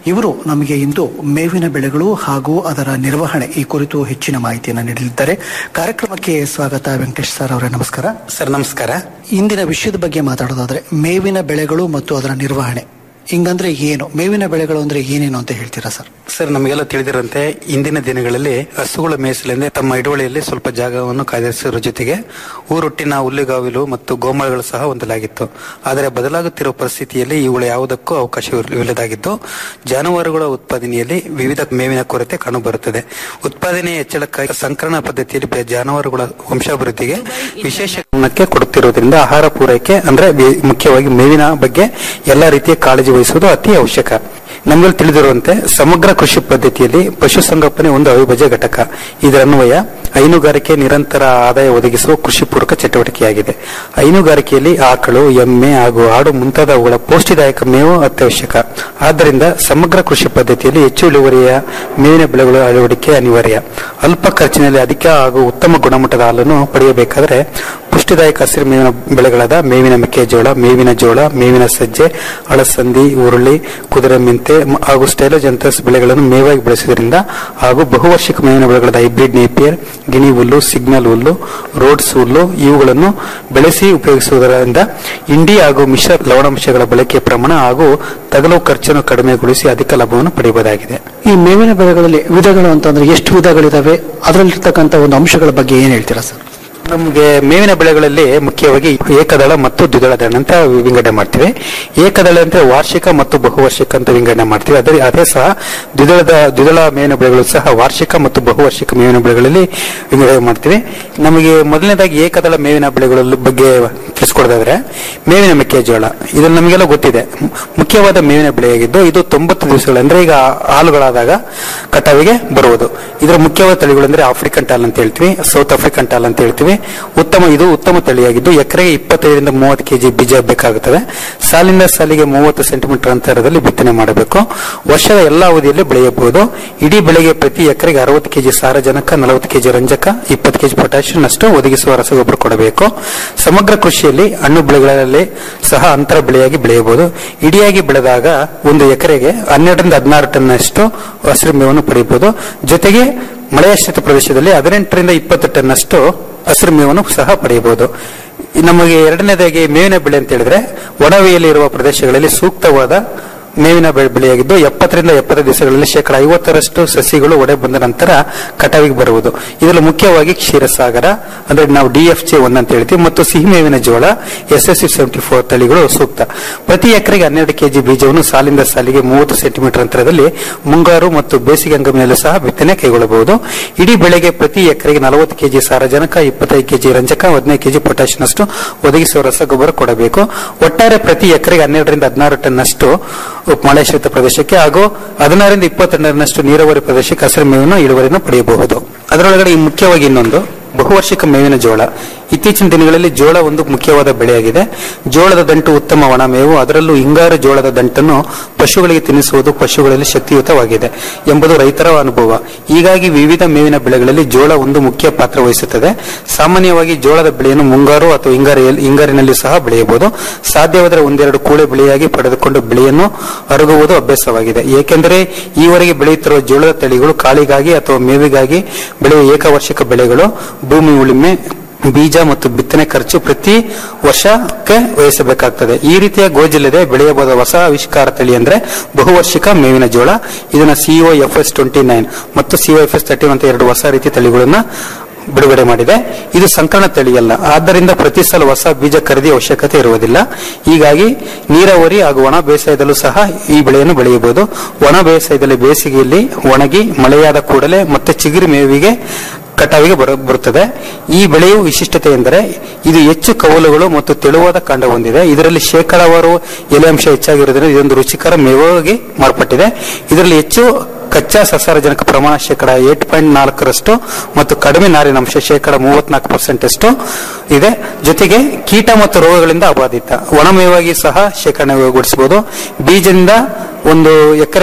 G: ಇವರು ನಮಗೆ ಇಂದು ಮೇವಿನ ಬೆಳೆಗಳು ಹಾಗೂ ಅದರ ನಿರ್ವಹಣೆ ಈ ಕುರಿತು ಹೆಚ್ಚಿನ ಮಾಹಿತಿಯನ್ನು ನೀಡಲಿದ್ದಾರೆ ಕಾರ್ಯಕ್ರಮಕ್ಕೆ ಸ್ವಾಗತ ವೆಂಕಟೇಶ್ ಸರ್ ಅವರೇ ನಮಸ್ಕಾರ
M: ಸರ್ ನಮಸ್ಕಾರ
G: ಇಂದಿನ ವಿಷಯದ ಬಗ್ಗೆ ಮಾತಾಡೋದಾದ್ರೆ ಮೇವಿನ ಬೆಳೆಗಳು ಮತ್ತು ಅದರ ನಿರ್ವಹಣೆ ಹಿಂಗಂದ್ರೆ ಏನು ಮೇವಿನ ಬೆಳೆಗಳು ಅಂದ್ರೆ ಏನೇನು ಅಂತ ಹೇಳ್ತೀರಾ ಸರ್
M: ಸರ್ ನಮಗೆಲ್ಲ ತಿಳಿದಿರಂತೆ ಇಂದಿನ ದಿನಗಳಲ್ಲಿ ಹಸುಗಳ ಮೇಸಲೆಂದೇ ತಮ್ಮ ಹಿಡುವಳಿಯಲ್ಲಿ ಸ್ವಲ್ಪ ಜಾಗವನ್ನು ಕಾಯ್ದಿರಿಸುವ ಜೊತೆಗೆ ಊರೊಟ್ಟಿನ ಹುಲ್ಲುಗಾವಿಲು ಮತ್ತು ಗೋಮಾಳಗಳು ಸಹ ಹೊಂದಲಾಗಿತ್ತು ಆದರೆ ಬದಲಾಗುತ್ತಿರುವ ಪರಿಸ್ಥಿತಿಯಲ್ಲಿ ಇವುಗಳು ಯಾವುದಕ್ಕೂ ಅವಕಾಶವಿಲ್ಲದಾಗಿದ್ದು ಜಾನುವಾರುಗಳ ಉತ್ಪಾದನೆಯಲ್ಲಿ ವಿವಿಧ ಮೇವಿನ ಕೊರತೆ ಕಂಡುಬರುತ್ತದೆ ಉತ್ಪಾದನೆ ಹೆಚ್ಚಳಕ್ಕಾಗಿ ಸಂಕಲನ ಪದ್ಧತಿಯಲ್ಲಿ ಬೆ- ಜಾನುವಾರುಗಳ ವಂಶಾಭಿವೃದ್ಧಿಗೆ ವಿಶೇಷ ಗಮನಕ್ಕೆ ಕೊಡುತ್ತಿರುವುದರಿಂದ ಆಹಾರ ಪೂರೈಕೆ ಅಂದ್ರೆ ವಿ- ಮುಖ್ಯವಾಗಿ ಮೇವಿನ ಬಗ್ಗೆ ಎಲ್ಲಾ ರೀತಿಯ ಕಾಳಜಿ ವಹಿಸುವುದು ಅತಿ ಅವಶ್ಯಕ ನಮಗೆ ತಿಳಿದಿರುವಂತೆ ಸಮಗ್ರ ಕೃಷಿ ಪದ್ಧತಿಯಲ್ಲಿ ಪಶುಸಂಗೋಪನೆ ಒಂದು ಅವಿಭಾಜ್ಯ ಘಟಕ ಇದರನ್ವಯ ಹೈನುಗಾರಿಕೆ ನಿರಂತರ ಆದಾಯ ಒದಗಿಸುವ ಕೃಷಿ ಪೂರಕ ಚಟುವಟಿಕೆಯಾಗಿದೆ ಹೈನುಗಾರಿಕೆಯಲ್ಲಿ ಆಕಳು ಎಮ್ಮೆ ಹಾಗೂ ಆಡು ಮುಂತಾದವುಗಳ ಪೌಷ್ಟಿದಾಯಕ ಮೇವು ಅತ್ಯವಶ್ಯಕ ಆದ್ದರಿಂದ ಸಮಗ್ರ ಕೃಷಿ ಪದ್ಧತಿಯಲ್ಲಿ ಹೆಚ್ಚು ಇಳುವರಿಯ ಮೇವಿನ ಬೆಳೆಗಳ ಅಳವಡಿಕೆ ಅನಿವಾರ್ಯ ಅಲ್ಪ ಖರ್ಚಿನಲ್ಲಿ ಅಧಿಕ ಹಾಗೂ ಉತ್ತಮ ಗುಣಮಟ್ಟದ ಹಾಲನ್ನು ಪಡೆಯಬೇಕಾದರೆ ಪುಷ್ಟಿದಾಯಕ ಹಸಿರು ಮೇವಿನ ಬೆಳೆಗಳಾದ ಮೇವಿನ ಮೆಕ್ಕೆಜೋಳ ಮೇವಿನ ಜೋಳ ಮೇವಿನ ಸಜ್ಜೆ ಅಳಸಂದಿ ಉರುಳಿ ಕುದುರೆ ಮೆಂತೆ ಮ- ಹಾಗೂ ಸ್ಟೈಲೋಜಂತಸ್ ಬೆಳೆಗಳನ್ನು ಮೇವಾಗಿ ಬೆಳೆಸುವುದರಿಂದ ಹಾಗೂ ಬಹುವಾರ್ಷಿಕ ಮೇವಿನ ಬೆಳೆಗಳಾದ ಹೈಬ್ರಿಡ್ ನೇಪಿಯರ್ ಗಿಣಿ ಹುಲ್ಲು ಸಿಗ್ನಲ್ ಹುಲ್ಲು ರೋಡ್ಸ್ ಹುಲ್ಲು ಇವುಗಳನ್ನು ಬೆಳೆಸಿ ಉಪಯೋಗಿಸುವುದರಿಂದ ಇಂಡಿ ಹಾಗೂ ಮಿಶ್ರ ಲವಣಾಂಶಗಳ ಬಳಕೆಯ ಪ್ರಮಾಣ ಹಾಗೂ ತಗಲುವ ಖರ್ಚನ್ನು ಕಡಿಮೆಗೊಳಿಸಿ ಅಧಿಕ ಲಾಭವನ್ನು ಪಡೆಯಬಹುದಾಗಿದೆ
G: ಈ ಮೇವಿನ ಬೆಳೆಗಳಲ್ಲಿ ವಿಧಗಳು ಅಂತಂದ್ರೆ ಎಷ್ಟು ವಿಧಗಳಿದಾವೆ ಅದರಲ್ಲಿರ್ತಕ್ಕಂಥ ಒಂದು ಅಂಶಗಳ ಬಗ್ಗೆ ಏನ್ ಹೇಳ್ತೀರಾ ಸರ್
M: ನಮಗೆ ಮೇವಿನ ಬೆಳೆಗಳಲ್ಲಿ ಮುಖ್ಯವಾಗಿ ಏಕದಳ ಮತ್ತು ದ್ವಿದಳ ಧಾನ್ಯ ಅಂತ ವಿಂಗಡಣೆ ಮಾಡ್ತೀವಿ ಏಕದಳ ಅಂದ್ರೆ ವಾರ್ಷಿಕ ಮತ್ತು ಬಹುವಾರ್ಷಿಕ ಅಂತ ವಿಂಗಡಣೆ ಮಾಡ್ತೀವಿ ಅದೇ ಅದೇ ಸಹ ದ್ವಿದಳದ ದ್ವಿದಳ ಮೇವಿನ ಬೆಳೆಗಳು ಸಹ ವಾರ್ಷಿಕ ಮತ್ತು ಬಹುವಾರ್ಷಿಕ ಮೇವಿನ ಬೆಳೆಗಳಲ್ಲಿ ವಿಂಗಡಣೆ ಮಾಡ್ತೀವಿ ನಮಗೆ ಮೊದಲನೇದಾಗಿ ಏಕದಳ ಮೇವಿನ ಬೆಳೆಗಳ ಬಗ್ಗೆ ತಿಳಿಸ್ಕೊಡೋದಾದ್ರೆ ಮೇವಿನ ಮೆಕ್ಕೆಜೋಳ ಇದು ನಮಗೆಲ್ಲ ಗೊತ್ತಿದೆ ಮು- ಮುಖ್ಯವಾದ ಮೇವಿನ ಬೆಳೆಯಾಗಿದ್ದು ಇದು ತೊಂಬತ್ತು ದಿವಸಗಳು ಅಂದ್ರೆ ಈಗ ಹಾಲುಗಳಾದಾಗ ಕಟಾವಿಗೆ ಬರುವುದು ಇದರ ಮುಖ್ಯವಾದ ತಳಿಗಳು ಅಂದ್ರೆ ಆಫ್ರಿಕನ್ ಟಾಲ್ ಅಂತ ಹೇಳ್ತೀವಿ ಸೌತ್ ಆಫ್ರಿಕನ್ ಟಾಲ್ ಅಂತ ಹೇಳ್ತೀವಿ ಉತ್ತಮ ಇದು ಉತ್ತಮ ತಳಿಯಾಗಿದ್ದು ಎಕರೆಗೆ ಇಪ್ಪತ್ತೈದರಿಂದ ಮೂವತ್ತು ಕೆಜಿ ಬೀಜ ಬೇಕಾಗುತ್ತದೆ ಸಾಲಿನ ಸಾಲಿಗೆ ಮೂವತ್ತು ಸೆಂಟಿಮೀಟರ್ ಅಂತರದಲ್ಲಿ ಬಿತ್ತನೆ ಮಾಡಬೇಕು ವರ್ಷದ ಎಲ್ಲಾ ಅವಧಿಯಲ್ಲಿ ಬೆಳೆಯಬಹುದು ಇಡೀ ಬೆಳೆಗೆ ಪ್ರತಿ ಎಕರೆಗೆ ಅರವತ್ತು ಕೆಜಿ ಸಾರಜನಕ ನಲವತ್ತು ಕೆಜಿ ರಂಜಕ ಇಪ್ಪತ್ತು ಕೆಜಿ ಪೊಟ್ಯಾಷಿಯಂ ಅಷ್ಟು ಒದಗಿಸುವ ರಸಗೊಬ್ಬರ ಕೊಡಬೇಕು ಸಮಗ್ರ ಕೃಷಿಯಲ್ಲಿ ಹಣ್ಣು ಬೆಳೆಗಳಲ್ಲಿ ಸಹ ಅಂತರ ಬೆಳೆಯಾಗಿ ಬೆಳೆಯಬಹುದು ಇಡಿಯಾಗಿ ಬೆಳೆದಾಗ ಒಂದು ಎಕರೆಗೆ ಹನ್ನೆರಡರಿಂದ ಹದಿನಾರು ಟನ್ ಅಷ್ಟು ಹಸಿರು ಮೇವನ್ನು ಪಡೆಯಬಹುದು ಜೊತೆಗೆ ಮಳೆಯಾಶ್ರಿತ ಪ್ರದೇಶದಲ್ಲಿ ಹದಿನೆಂಟರಿಂದ ಇಪ್ಪತ್ತು ಟನ್ ಅಷ್ಟು ಹಸಿರು ಮೇವನ್ನು ಸಹ ಪಡೆಯಬಹುದು ನಮಗೆ ಎರಡನೇದಾಗಿ ಮೇವಿನ ಬೆಳೆ ಅಂತ ಹೇಳಿದ್ರೆ ಒಣವೆಯಲ್ಲಿ ಇರುವ ಪ್ರದೇಶಗಳಲ್ಲಿ ಸೂಕ್ತವಾದ ಮೇವಿನ ಬೆಳೆ ಬೆಳೆಯಾಗಿದ್ದು ಎಪ್ಪತ್ತರಿಂದ ಎಪ್ಪತ್ತು ದಿವಸಗಳಲ್ಲಿ ಶೇಕಡ ಐವತ್ತರಷ್ಟು ಸಸಿಗಳು ಒಡೆ ಬಂದ ನಂತರ ಕಟಾವಿಗೆ ಬರುವುದು ಇದರಲ್ಲಿ ಮುಖ್ಯವಾಗಿ ಕ್ಷೀರಸಾಗರ ಅಂದ್ರೆ ನಾವು ಡಿ ಎಫ್ ಜೆ ಒನ್ ಅಂತ ಹೇಳ್ತೀವಿ ಮತ್ತು ಸಿಹಿ ಮೇವಿನ ಜೋಳ S S C seventy four ತಳಿಗಳು ಸೂಕ್ತ ಪ್ರತಿ ಎಕರೆಗೆ ಹನ್ನೆರಡು ಕೆಜಿ ಬೀಜವನ್ನು ಸಾಲಿಂದ ಸಾಲಿಗೆ ಮೂವತ್ತು ಸೆಂಟಿಮೀಟರ್ ಅಂತರದಲ್ಲಿ ಮುಂಗಾರು ಮತ್ತು ಬೇಸಿಗೆ ಹಂಗಾಮಿನಲ್ಲೂ ಸಹ ಬಿತ್ತನೆ ಕೈಗೊಳ್ಳಬಹುದು ಇಡೀ ಬೆಳೆಗೆ ಪ್ರತಿ ಎಕರೆಗೆ ನಲವತ್ತು ಕೆಜಿ ಸಾರಜನಕ ಇಪ್ಪತ್ತೈದು ಕೆಜಿ ರಂಜಕ ಹದಿನೈದು ಕೆಜಿ ಪೊಟ್ಯಾಷಿಯಂ ಅಷ್ಟು ಒದಗಿಸುವ ರಸಗೊಬ್ಬರ ಕೊಡಬೇಕು ಒಟ್ಟಾರೆ ಪ್ರತಿ ಎಕರೆಗೆ ಹನ್ನೆರಡರಿಂದ ಹದಿನಾರು ಟನ್ ಅಷ್ಟು ಮಳೆಶ್ರಿತ ಪ್ರದೇಶಕ್ಕೆ ಹಾಗೂ ಹದಿನಾರರಿಂದ ಇಪ್ಪತ್ತು ಟನ್ನಷ್ಟು ನೀರಾವರಿ ಪ್ರದೇಶಕ್ಕೆ ಹಸಿರು ಮೇವಿನ ಇಳುವರಿಯನ್ನು ಪಡೆಯಬಹುದು ಅದರೊಳಗಡೆ ಈ ಮುಖ್ಯವಾಗಿ ಇನ್ನೊಂದು ಬಹುವಾರ್ಷಿಕ ಮೇವಿನ ಜೋಳ ಇತ್ತೀಚಿನ ದಿನಗಳಲ್ಲಿ ಜೋಳ ಒಂದು ಮುಖ್ಯವಾದ ಬೆಳೆಯಾಗಿದೆ ಜೋಳದ ದಂಟು ಉತ್ತಮ ಒಣ ಮೇವು ಅದರಲ್ಲೂ ಹಿಂಗಾರು ಜೋಳದ ದಂಟನ್ನು ಪಶುಗಳಿಗೆ ತಿನ್ನಿಸುವುದು ಪಶುಗಳಲ್ಲಿ ಶಕ್ತಿಯುತವಾಗಿದೆ ಎಂಬುದು ರೈತರ ಅನುಭವ ಹೀಗಾಗಿ ವಿವಿಧ ಮೇವಿನ ಬೆಳೆಗಳಲ್ಲಿ ಜೋಳ ಒಂದು ಮುಖ್ಯ ಪಾತ್ರ ವಹಿಸುತ್ತದೆ ಸಾಮಾನ್ಯವಾಗಿ ಜೋಳದ ಬೆಳೆಯನ್ನು ಮುಂಗಾರು ಅಥವಾ ಹಿಂಗಾರಿ ಹಿಂಗಾರಿನಲ್ಲಿ ಸಹ ಬೆಳೆಯಬಹುದು ಸಾಧ್ಯವಾದರೆ ಒಂದೆರಡು ಕೂಳೆ ಬೆಳೆಯಾಗಿ ಪಡೆದುಕೊಂಡು ಬೆಳೆಯನ್ನು ಅರಗುವುದು ಅಭ್ಯಾಸವಾಗಿದೆ ಏಕೆಂದರೆ ಈವರೆಗೆ ಬೆಳೆಯುತ್ತಿರುವ ಜೋಳದ ತಳಿಗಳು ಕಾಳಿಗಾಗಿ ಅಥವಾ ಮೇವಿಗಾಗಿ ಬೆಳೆಯುವ ಏಕವಾರ್ಷಿಕ ಬೆಳೆಗಳು ಭೂಮಿ ಉಳುಮೆ ಬೀಜ ಮತ್ತು ಬಿತ್ತನೆ ಖರ್ಚು ಪ್ರತಿ ವರ್ಷಕ್ಕೆ ವಹಿಸಬೇಕಾಗ್ತದೆ ಈ ರೀತಿಯ ಗೋಜಿಲ್ಲದೆ ಬೆಳೆಯಬಹುದಾದ ಹೊಸ ಆವಿಷ್ಕಾರ ತಳಿ ಅಂದ್ರೆ ಬಹುವಾರ್ಷಿಕ ಮೇವಿನ ಜೋಳ ಇದನ್ನ CO F S twenty nine ಮತ್ತು ಸಿಒ ಎಫ್ ಎಸ್ ತರ್ಟಿ ಅಂತ ಎರಡು ಹೊಸ ರೀತಿಯ ತಳಿಗಳನ್ನ ಬಿಡುಗಡೆ ಮಾಡಿದೆ ಇದು ಸಂಕಲನ ತಳಿಯಲ್ಲ ಆದ್ದರಿಂದ ಪ್ರತಿ ಸಲ ಹೊಸ ಬೀಜ ಖರೀದಿ ಅವಶ್ಯಕತೆ ಇರುವುದಿಲ್ಲ ಹೀಗಾಗಿ ನೀರಾವರಿ ಹಾಗೂ ಒಣ ಬೇಸಾಯದಲ್ಲೂ ಸಹ ಈ ಬೆಳೆಯನ್ನು ಬೆಳೆಯಬಹುದು ಒಣ ಬೇಸಾಯದಲ್ಲಿ ಬೇಸಿಗೆಯಲ್ಲಿ ಒಣಗಿ ಮಳೆಯಾದ ಕೂಡಲೇ ಮತ್ತೆ ಚಿಗುರು ಮೇವಿಗೆ ಕಟಾವಿಗೆ ಬರ ಬರುತ್ತದೆ ಈ ಬೆಳೆಯು ವಿಶಿಷ್ಟತೆ ಎಂದರೆ ಇದು ಹೆಚ್ಚು ಕವಲುಗಳು ಮತ್ತು ತೆಳುವಾದ ಕಾಂಡ ಹೊಂದಿದೆ ಇದರಲ್ಲಿ ಶೇಕಡಾವಾರು ಎಲೆ ಅಂಶ ಹೆಚ್ಚಾಗಿರುವುದರಿಂದ ಇದೊಂದು ರುಚಿಕರ ಮೇವಾಗಿ ಮಾರ್ಪಟ್ಟಿದೆ ಇದರಲ್ಲಿ ಹೆಚ್ಚು ಕಚ್ಚಾ ಸಸಾರಜನಕ ಪ್ರಮಾಣ ಶೇಕಡ ಏಟ್ ಪಾಯಿಂಟ್ ನಾಲ್ಕರಷ್ಟು ಮತ್ತು ಕಡಿಮೆ ನಾರಿನ ಅಂಶ ಶೇಕಡ ಮೂವತ್ನಾಲ್ಕು ಪರ್ಸೆಂಟ್ ಅಷ್ಟು ಇದೆ ಜೊತೆಗೆ ಕೀಟ ಮತ್ತು ರೋಗಗಳಿಂದ ಅಬಾಧಿತ ಒಣಮೇವಾಗಿ ಸಹ ಶೇಖರಣೆಗೊಳಿಸಬಹುದು ಬೀಜದಿಂದ ಒಂದು ಎಕರೆಗೆ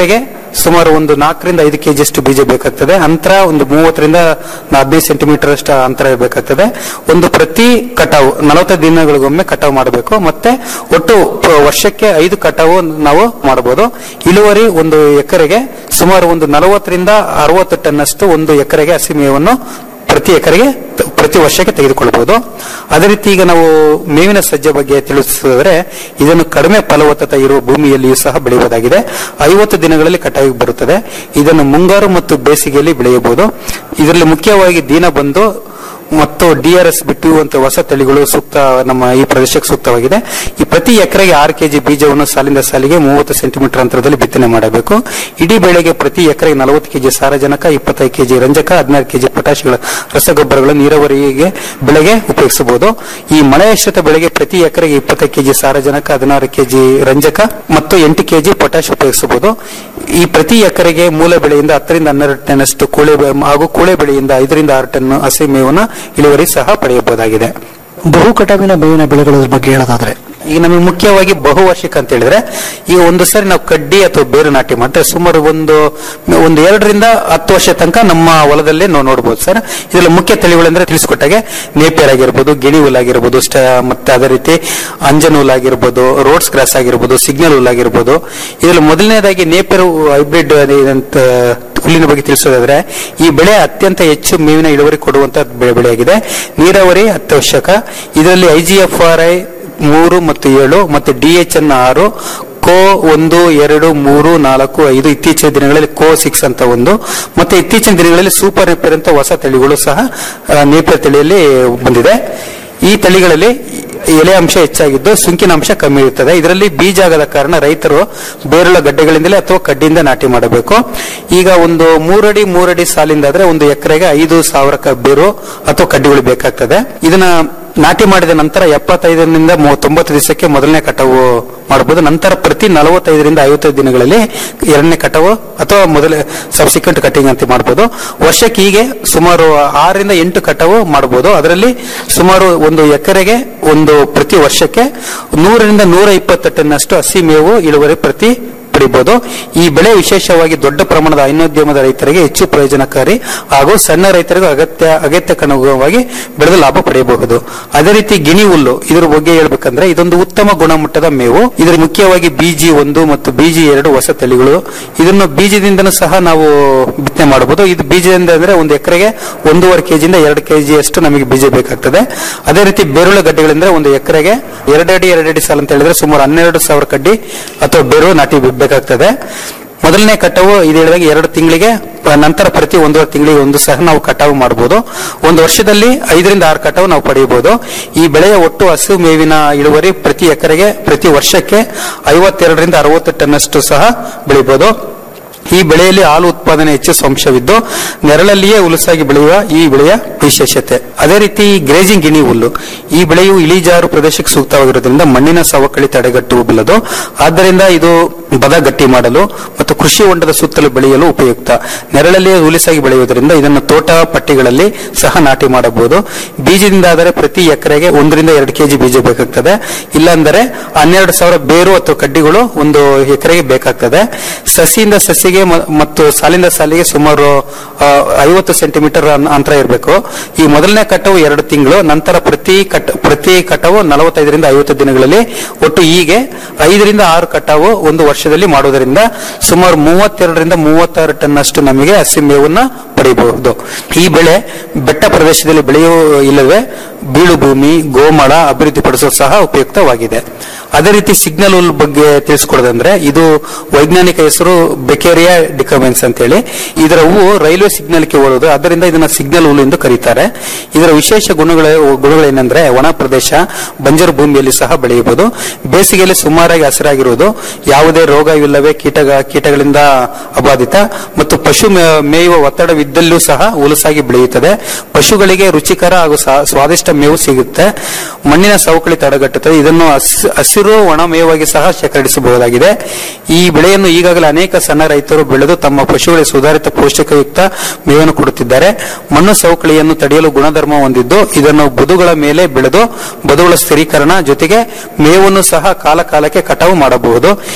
M: ಸುಮಾರು ಒಂದು ನಾಲ್ಕರಿಂದ ಐದು ಕೆಜಿ ಅಷ್ಟು ಬೀಜ ಬೇಕಾಗ್ತದೆ ಅಂತರ ಒಂದು ಮೂವತ್ತರಿಂದ ಹದಿನೈದು ಸೆಂಟಿಮೀಟರ್ ಅಷ್ಟು ಅಂತರ ಬೇಕಾಗ್ತದೆ ಒಂದು ಪ್ರತಿ ಕಟಾವು ನಲವತ್ತೈದು ದಿನಗಳಿಗೊಮ್ಮೆ ಕಟಾವು ಮಾಡಬೇಕು ಮತ್ತೆ ಒಟ್ಟು ಪ- ವರ್ಷಕ್ಕೆ ಐದು ಕಟಾವು ನಾವು ಮಾಡಬಹುದು ಇಳುವರಿ ಒಂದು ಎಕರೆಗೆ ಸುಮಾರು ಒಂದು ನಲವತ್ತರಿಂದ ಅರವತ್ತು ಟನ್ ಅಷ್ಟು ಒಂದು ಎಕರೆಗೆ ಹಸಿಮೇವನ್ನು ಪ್ರತಿ ಎಕರೆಗೆ ತ- ಪ್ರತಿ ವರ್ಷಕ್ಕೆ ತೆಗೆದುಕೊಳ್ಳಬಹುದು ಅದೇ ರೀತಿ ಈಗ ನಾವು ಮೇವಿನ ಸಜ್ಜೆ ಬಗ್ಗೆ ತಿಳಿಸಿದ್ರೆ ಇದನ್ನು ಕಡಿಮೆ ಫಲವತ್ತತೆ ಇರುವ ಭೂಮಿಯಲ್ಲಿಯೂ ಸಹ ಬೆಳೆಯುವುದಾಗಿದೆ ಐವತ್ತು ದಿನಗಳಲ್ಲಿ ಕಟಾವಿಗೆ ಬರುತ್ತದೆ ಇದನ್ನು ಮುಂಗಾರು ಮತ್ತು ಬೇಸಿಗೆಯಲ್ಲಿ ಬೆಳೆಯಬಹುದು ಇದರಲ್ಲಿ ಮುಖ್ಯವಾಗಿ ದೀನ ಬಂದು ಮತ್ತು ಡಿಆರ್ಎಸ್ ಬಿಟ್ಟು ಅಂತ ಹೊಸ ತಳಿಗಳು ಸೂಕ್ತ ನಮ್ಮ ಈ ಪ್ರದೇಶಕ್ಕೆ ಸೂಕ್ತವಾಗಿದೆ ಈ ಪ್ರತಿ ಎಕರೆಗೆ ಆರು ಕೆಜಿ ಬೀಜವನ್ನು ಸಾಲಿಂದ ಸಾಲಿಗೆ ಮೂವತ್ತು ಸೆಂಟಿಮೀಟರ್ ಅಂತರದಲ್ಲಿ ಬಿತ್ತನೆ ಮಾಡಬೇಕು ಇಡೀ ಬೆಳೆಗೆ ಪ್ರತಿ ಎಕರೆಗೆ ನಲವತ್ತು ಕೆಜಿ ಸಾರಜನಕ ಇಪ್ಪತ್ತೈದು ಕೆಜಿ ರಂಜಕ ಹದಿನಾರು ಕೆಜಿ ಪೊಟ್ಯಾಶ್ಗಳ ರಸಗೊಬ್ಬರಗಳು ನೀರಾವರಿಗೆ ಬೆಳೆಗೆ ಉಪಯೋಗಿಸಬಹುದು ಈ ಮಳೆಯಾಶ್ರಿತ ಬೆಳೆಗೆ ಪ್ರತಿ ಎಕರೆಗೆ ಇಪ್ಪತ್ತೈದು ಕೆಜಿ ಸಾರಜನಕ ಹದಿನಾರು ಕೆಜಿ ರಂಜಕ ಮತ್ತು ಎಂಟು ಕೆಜಿ ಪೊಟ್ಯಾಶ್ ಉಪಯೋಗಿಸಬಹುದು ಈ ಪ್ರತಿ ಎಕರೆಗೆ ಮೂಲ ಬೆಳೆಯಿಂದ ಹತ್ತರಿಂದ ಹನ್ನೆರಡು ಟನ್ ಅಷ್ಟು ಕೂಳೆ ಬೆ- ಹಾಗೂ ಕೂಳೆ ಬೆಳೆಯಿಂದ ಐದರಿಂದ ಆರು ಟನ್ ಹಸಿ ಮೇವನ್ನ ಇಳುವರಿ ಸಹ ಪಡೆಯಬಹುದಾಗಿದೆ
G: ಬಹು ಕಟಾವಿನ ಬೇವಿನ ಬೆಳೆಗಳ ಬಗ್ಗೆ ಹೇಳೋದಾದ್ರೆ
M: ಈಗ ನಮಗೆ ಮುಖ್ಯವಾಗಿ ಬಹುವಾರ್ಷಿಕ ಅಂತ ಹೇಳಿದ್ರೆ ಈಗ ಒಂದು ಸರಿ ನಾವು ಕಡ್ಡಿ ಅಥವಾ ಬೇರು ನಾಟಿ ಮಾಡಿದ್ರೆ ಸುಮಾರು ಒಂದು ಒಂದು ಎರಡರಿಂದ ಹತ್ತು ವರ್ಷ ತನಕ ನಮ್ಮ ಹೊಲದಲ್ಲಿ ನಾವು ನೋಡಬಹುದು ಸರ್ ಇದರಲ್ಲಿ ಮುಖ್ಯ ತಳಿಗಳೆಂದ್ರೆ ತಿಳಿಸ್ಕೊಟ್ಟಾಗೆ ನೇಪಿಯರ್ ಆಗಿರ್ಬೋದು ಗಿಣಿ ಹುಲ್ ಆಗಿರ್ಬೋದು ಸ್ಟ- ಮತ್ತೆ ಅದೇ ರೀತಿ ಅಂಜನ್ ಹುಲ್ ಆಗಿರ್ಬೋದು ರೋಡ್ಸ್ ಕ್ರಾಸ್ ಆಗಿರ್ಬೋದು ಸಿಗ್ನಲ್ ಹುಲ್ ಆಗಿರ್ಬೋದು ಇದರಲ್ಲಿ ಮೊದಲನೇದಾಗಿ ನೇಪಿಯರ್ ಹೈಬ್ರಿಡ್ ಅಂತ ಹುಲ್ಲಿನ ಬಗ್ಗೆ ತಿಳಿಸೋದಾದ್ರೆ ಈ ಬೆಳೆ ಅತ್ಯಂತ ಹೆಚ್ಚು ಮೇವಿನ ಇಳುವರಿ ಕೊಡುವಂತ ಬೆಳೆ ಬೆಳೆಯಾಗಿದೆ ನೀರಾವರಿ ಅತ್ಯವಶ್ಯಕ ಇದರಲ್ಲಿ ಐಜಿಎಫ್ಆರ್ ಐ ಮೂರು ಮತ್ತು ಏಳು ಮತ್ತು ಡಿಎಚ್ ಎನ್ ಆರು ಕೋ ಒಂದು ಎರಡು ಮೂರು ನಾಲ್ಕು ಐದು ಇತ್ತೀಚಿನ ದಿನಗಳಲ್ಲಿ ಕೋ ಸಿಕ್ಸ್ ಅಂತ ಒಂದು ಮತ್ತೆ ಇತ್ತೀಚಿನ ದಿನಗಳಲ್ಲಿ ಸೂಪರ್ ನೇಪಿಯರ್ ಅಂತ ಹೊಸ ತಳಿಗಳು ಸಹ ಆ, ನೇಪಿಯರ್ ತಳಿಯಲ್ಲಿ ಬಂದಿದೆ ಈ ತಳಿಗಳಲ್ಲಿ ಎಲೆ ಅಂಶ ಹೆಚ್ಚಾಗಿದ್ದು ಸುಂಕಿನ ಅಂಶ ಕಮ್ಮಿ ಇರುತ್ತದೆ ಇದರಲ್ಲಿ ಬೀಜ ಆಗದ ಕಾರಣ ರೈತರು ಬೇರುಳ ಗಡ್ಡೆಗಳಿಂದಲೇ ಅಥವಾ ಕಡ್ಡಿಯಿಂದ ನಾಟಿ ಮಾಡಬೇಕು ಈಗ ಒಂದು ಮೂರಡಿ ಮೂರಡಿ ಸಾಲಿಂದ ಆದ್ರೆ ಒಂದು ಎಕರೆಗೆ ಐದು ಸಾವಿರ ಕ- ಬೇರು ಅಥವಾ ಕಡ್ಡಿಗಳು ಬೇಕಾಗ್ತದೆ ಇದನ್ನ ನಾಟಿ ಮಾಡಿದ ನಂತರ ಎಪ್ಪತ್ತೈದರಿಂದ ಮೂ- ತೊಂಬತ್ತು ದಿವಸಕ್ಕೆ ಮೊದಲನೇ ಕಟಾವು ಮಾಡಬಹುದು ನಂತರ ಪ್ರತಿ ನಲವತ್ತೈದರಿಂದ ಐವತ್ತೈದು ದಿನಗಳಲ್ಲಿ ಎರಡನೇ ಕಟಾವು ಅಥವಾ ಮೊದಲ ಸಬ್ಸಿಕ್ವೆಂಟ್ ಕಟಿಂಗ್ ಅಂತ ಮಾಡಬಹುದು ವರ್ಷಕ್ಕೆ ಹೀಗೆ ಸುಮಾರು ಆರರಿಂದ ಎಂಟು ಕಟಾವು ಮಾಡಬಹುದು ಅದರಲ್ಲಿ ಸುಮಾರು ಒಂದು ಎಕರೆಗೆ ಒಂದು ಪ್ರತಿ ವರ್ಷಕ್ಕೆ ನೂರರಿಂದ ನೂರ ಇಪ್ಪತ್ತು ಟನ್ ಅಷ್ಟು ಹಸಿ ಮೇವು ಇಳುವರಿ ಪ್ರತಿ ಪಡಿಬಹುದು ಈ ಬೆಳೆ ವಿಶೇಷವಾಗಿ ದೊಡ್ಡ ಪ್ರಮಾಣದ ಹೈನೋದ್ಯಮದ ರೈತರಿಗೆ ಹೆಚ್ಚು ಪ್ರಯೋಜನಕಾರಿ ಹಾಗೂ ಸಣ್ಣ ರೈತರಿಗೂ ಅಗತ್ಯ ಅಗತ್ಯಕ್ಕನುಗುಣವಾಗಿ ಬೆಳೆದು ಲಾಭ ಪಡೆಯಬಹುದು ಅದೇ ರೀತಿ ಗಿಣಿ ಹುಲ್ಲು ಇದ್ರ ಬಗ್ಗೆ ಹೇಳ್ಬೇಕಂದ್ರೆ ಇದೊಂದು ಉತ್ತಮ ಗುಣಮಟ್ಟದ ಮೇವು ಇದರ ಮುಖ್ಯವಾಗಿ ಬಿಜಿ ಒಂದು ಮತ್ತು ಬಿಜಿ ಎರಡು ಹೊಸ ತಳಿಗಳು ಇದನ್ನು ಬೀಜದಿಂದನೂ ಸಹ ನಾವು ಬಿತ್ತನೆ ಮಾಡಬಹುದು ಇದು ಬೀಜದಿಂದ ಅಂದ್ರೆ ಒಂದು ಎಕರೆಗೆ ಒಂದೂವರೆ ಕೆಜಿಯಿಂದ ಎರಡು ಕೆಜಿ ಅಷ್ಟು ನಮಗೆ ಬೀಜ ಬೇಕಾಗ್ತದೆ ಅದೇ ರೀತಿ ಬೇರುಳ ಗಡ್ಡೆಗಳಿಂದ್ರೆ ಒಂದು ಎಕರೆಗೆ ಎರಡಡಿ ಎರಡಡಿ ಸಾಲ ಅಂತ ಹೇಳಿದ್ರೆ ಸುಮಾರು ಹನ್ನೆರಡು ಸಾವಿರ ಕಡ್ಡಿ ಅಥವಾ ಬೇರು ನಾಟಿ ಬೇಕಾಗ್ತದೆ ಮೊದಲನೇ ಕಟಾವು ಇದು ಹೇಳಿದಾಗ ಎರಡು ತಿಂಗಳಿಗೆ ಪ- ನಂತರ ಪ್ರತಿ ಒಂದೂವರೆ ತಿಂಗಳಿಗೆ ಒಂದು ಸಹ ನಾವು ಕಟಾವು ಮಾಡಬಹುದು ಒಂದು ವರ್ಷದಲ್ಲಿ ಐದರಿಂದ ಆರು ಕಟಾವು ನಾವು ಪಡೆಯಬಹುದು ಈ ಬೆಳೆಯ ಒಟ್ಟು ಹಸು ಮೇವಿನ ಇಳುವರಿ ಪ್ರತಿ ಎಕರೆಗೆ ಪ್ರತಿ ವರ್ಷಕ್ಕೆ ಐವತ್ತೆರಡರಿಂದ ಅರವತ್ತು ಟನ್ ಅಷ್ಟು ಸಹ ಬೆಳಿಬಹುದು ಈ ಬೆಳೆಯಲ್ಲಿ ಹಾಲು ಉತ್ಪಾದನೆ ಹೆಚ್ಚು ಅಂಶವಿದ್ದು ನೆರಳಲ್ಲಿಯೇ ಹುಲಸಾಗಿ ಬೆಳೆಯುವ ಈ ಬೆಳೆಯ ವಿಶೇಷತೆ ಅದೇ ರೀತಿ ಗ್ರೇಜಿಂಗ್ ಗಿಣಿ ಹುಲ್ಲು ಈ ಬೆಳೆಯು ಇಳಿಜಾರು ಪ್ರದೇಶಕ್ಕೆ ಸೂಕ್ತವಾಗಿರುವುದರಿಂದ ಮಣ್ಣಿನ ಸವಕಳಿ ತಡೆಗಟ್ಟುವುದಿಲ್ಲದು ಆದ್ದರಿಂದ ಇದು ಬದ ಗಟ್ಟಿ ಮಾಡಲು ಮತ್ತು ಕೃಷಿ ಹೊಂಡದ ಸುತ್ತಲೂ ಬೆಳೆಯಲು ಉಪಯುಕ್ತ ನೆರಳಲ್ಲಿಯೇ ಹುಲಿಸಾಗಿ ಬೆಳೆಯುವುದರಿಂದ ಇದನ್ನು ತೋಟ ಪಟ್ಟಿಗಳಲ್ಲಿ ಸಹ ನಾಟಿ ಮಾಡಬಹುದು ಬೀಜದಿಂದ ಆದರೆ ಪ್ರತಿ ಎಕರೆಗೆ ಒಂದರಿಂದ ಎರಡು ಕೆಜಿ ಬೀಜ ಬೇಕಾಗ್ತದೆ ಇಲ್ಲಾಂದರೆ ಹನ್ನೆರಡು ಸಾವಿರ ಬೇರು ಅಥವಾ ಕಡ್ಡಿಗಳು ಒಂದು ಎಕರೆಗೆ ಬೇಕಾಗ್ತದೆ ಸಸಿಯಿಂದ ಸಸಿಗೆ ಮ- ಮತ್ತು ಸಾಲಿಂದ ಸಾಲಿಗೆ ಸುಮಾರು ಆ, ಐವತ್ತು ಸೆಂಟಿಮೀಟರ್ ಅನ್- ಅಂತರ ಇರಬೇಕು ಈ ಮೊದಲನೇ ಕಟ್ಟವು ಎರಡು ತಿಂಗಳು ನಂತರ ಪ್ರತಿ ಕಟ್ ಪ್ರತಿ ಕಟಾವು ನಲವತ್ತೈದರಿಂದ ಐವತ್ತು ದಿನಗಳಲ್ಲಿ ಒಟ್ಟು ಹೀಗೆ ಐದರಿಂದ ಆರು ಕಟಾವು ಒಂದು ವರ್ಷದಲ್ಲಿ ಮಾಡುವುದರಿಂದ ಸುಮಾರು ಮೂವತ್ತೆರಡರಿಂದ ಮೂವತ್ತಾರು ಟನ್ ಅಷ್ಟು ನಮಗೆ ಹಸಿ ಮೇವನ್ನ ಪಡೆಯಬಹುದು ಈ ಬೆಳೆ ಬೆಟ್ಟ ಪ್ರದೇಶದಲ್ಲಿ ಬೆಳೆಯುವ ಇಲ್ಲವೇ ಬೀಳು ಭೂಮಿ ಗೋಮಾಳ ಅಭಿವೃದ್ಧಿಪಡಿಸಲು ಸಹ ಉಪಯುಕ್ತವಾಗಿದೆ ಅದೇ ರೀತಿ ಸಿಗ್ನಲ್ ಹುಲ್ ಬಗ್ಗೆ ತಿಳಿಸ್ಕೊಡೋದಂದ್ರೆ ಇದು ವೈಜ್ಞಾನಿಕ ಹೆಸರು ಬೆಕೇರಿಯಾ ಡಿಕಮೆನ್ಸ್ ಅಂತ ಹೇಳಿ ಇದರ ಹೂವು ರೈಲ್ವೆ ಸಿಗ್ನಲ್ಗೆ ಹೋಲುವುದು ಆದ್ದರಿಂದ ಇದನ್ನ ಸಿಗ್ನಲ್ ಹುಲ್ಲು ಎಂದು ಕರೀತಾರೆ ಇದರ ವಿಶೇಷ ಗುಣಗಳ ಗುಣಗಳೇನೆಂದ್ರೆ ಒಣ ಪ್ರದೇಶ ಬಂಜರು ಭೂಮಿಯಲ್ಲಿ ಸಹ ಬೆಳೆಯಬಹುದು ಬೇಸಿಗೆಯಲ್ಲಿ ಸುಮಾರಾಗಿ ಹಸಿರಾಗಿರುವುದು ಯಾವುದೇ ರೋಗವಿಲ್ಲವೇ ಕೀಟ ಕೀಟಗಳಿಂದ ಅಬಾಧಿತ ಮತ್ತು ಪಶು ಮೇ- ಮೇಯುವ ಒತ್ತಡವಿದ್ದಲ್ಲೂ ಸಹ ಹುಲಸಾಗಿ ಬೆಳೆಯುತ್ತದೆ ಪಶುಗಳಿಗೆ ರುಚಿಕರ ಹಾಗೂ ಸಾ- ಸ್ವಾದಿಷ್ಟ ಮೇವು ಸಿಗುತ್ತೆ ಮಣ್ಣಿನ ಸವಕಳಿ ತಡೆಗಟ್ಟುತ್ತದೆ ಇದನ್ನು ಹಸ್- ಹಸಿರು ಒಣ ಮೇವಾಗಿ ಸಹ ಶೇಖರಿಸಬಹುದಾಗಿದೆ ಈ ಬೆಳೆಯನ್ನು ಈಗಾಗಲೇ ಅನೇಕ ಸಣ್ಣ ರೈತರು ಬೆಳೆದು ತಮ್ಮ ಪಶುಗಳಿಗೆ ಸುಧಾರಿತ ಪೌಷ್ಟಿಕಯುಕ್ತ ಮೇವನ್ನು ಕೊಡುತ್ತಿದ್ದಾರೆ ಮಣ್ಣು ಸವಕಳಿಯನ್ನು ತಡೆಯಲು ಗುಣಧರ್ಮ ಹೊಂದಿದ್ದು ಇದನ್ನು ಬದುಗಳ ಮೇಲೆ ಬೆಳೆದು ಬದುಗಳ ಸ್ಥಿರೀಕರಣ ಜೊತೆಗೆ ಮೇವನ್ನು ಸಹ ಕಾಲ ಕಾಲಕ್ಕೆ ಕಟಾವು ಮಾಡಬಹುದು ಇದರ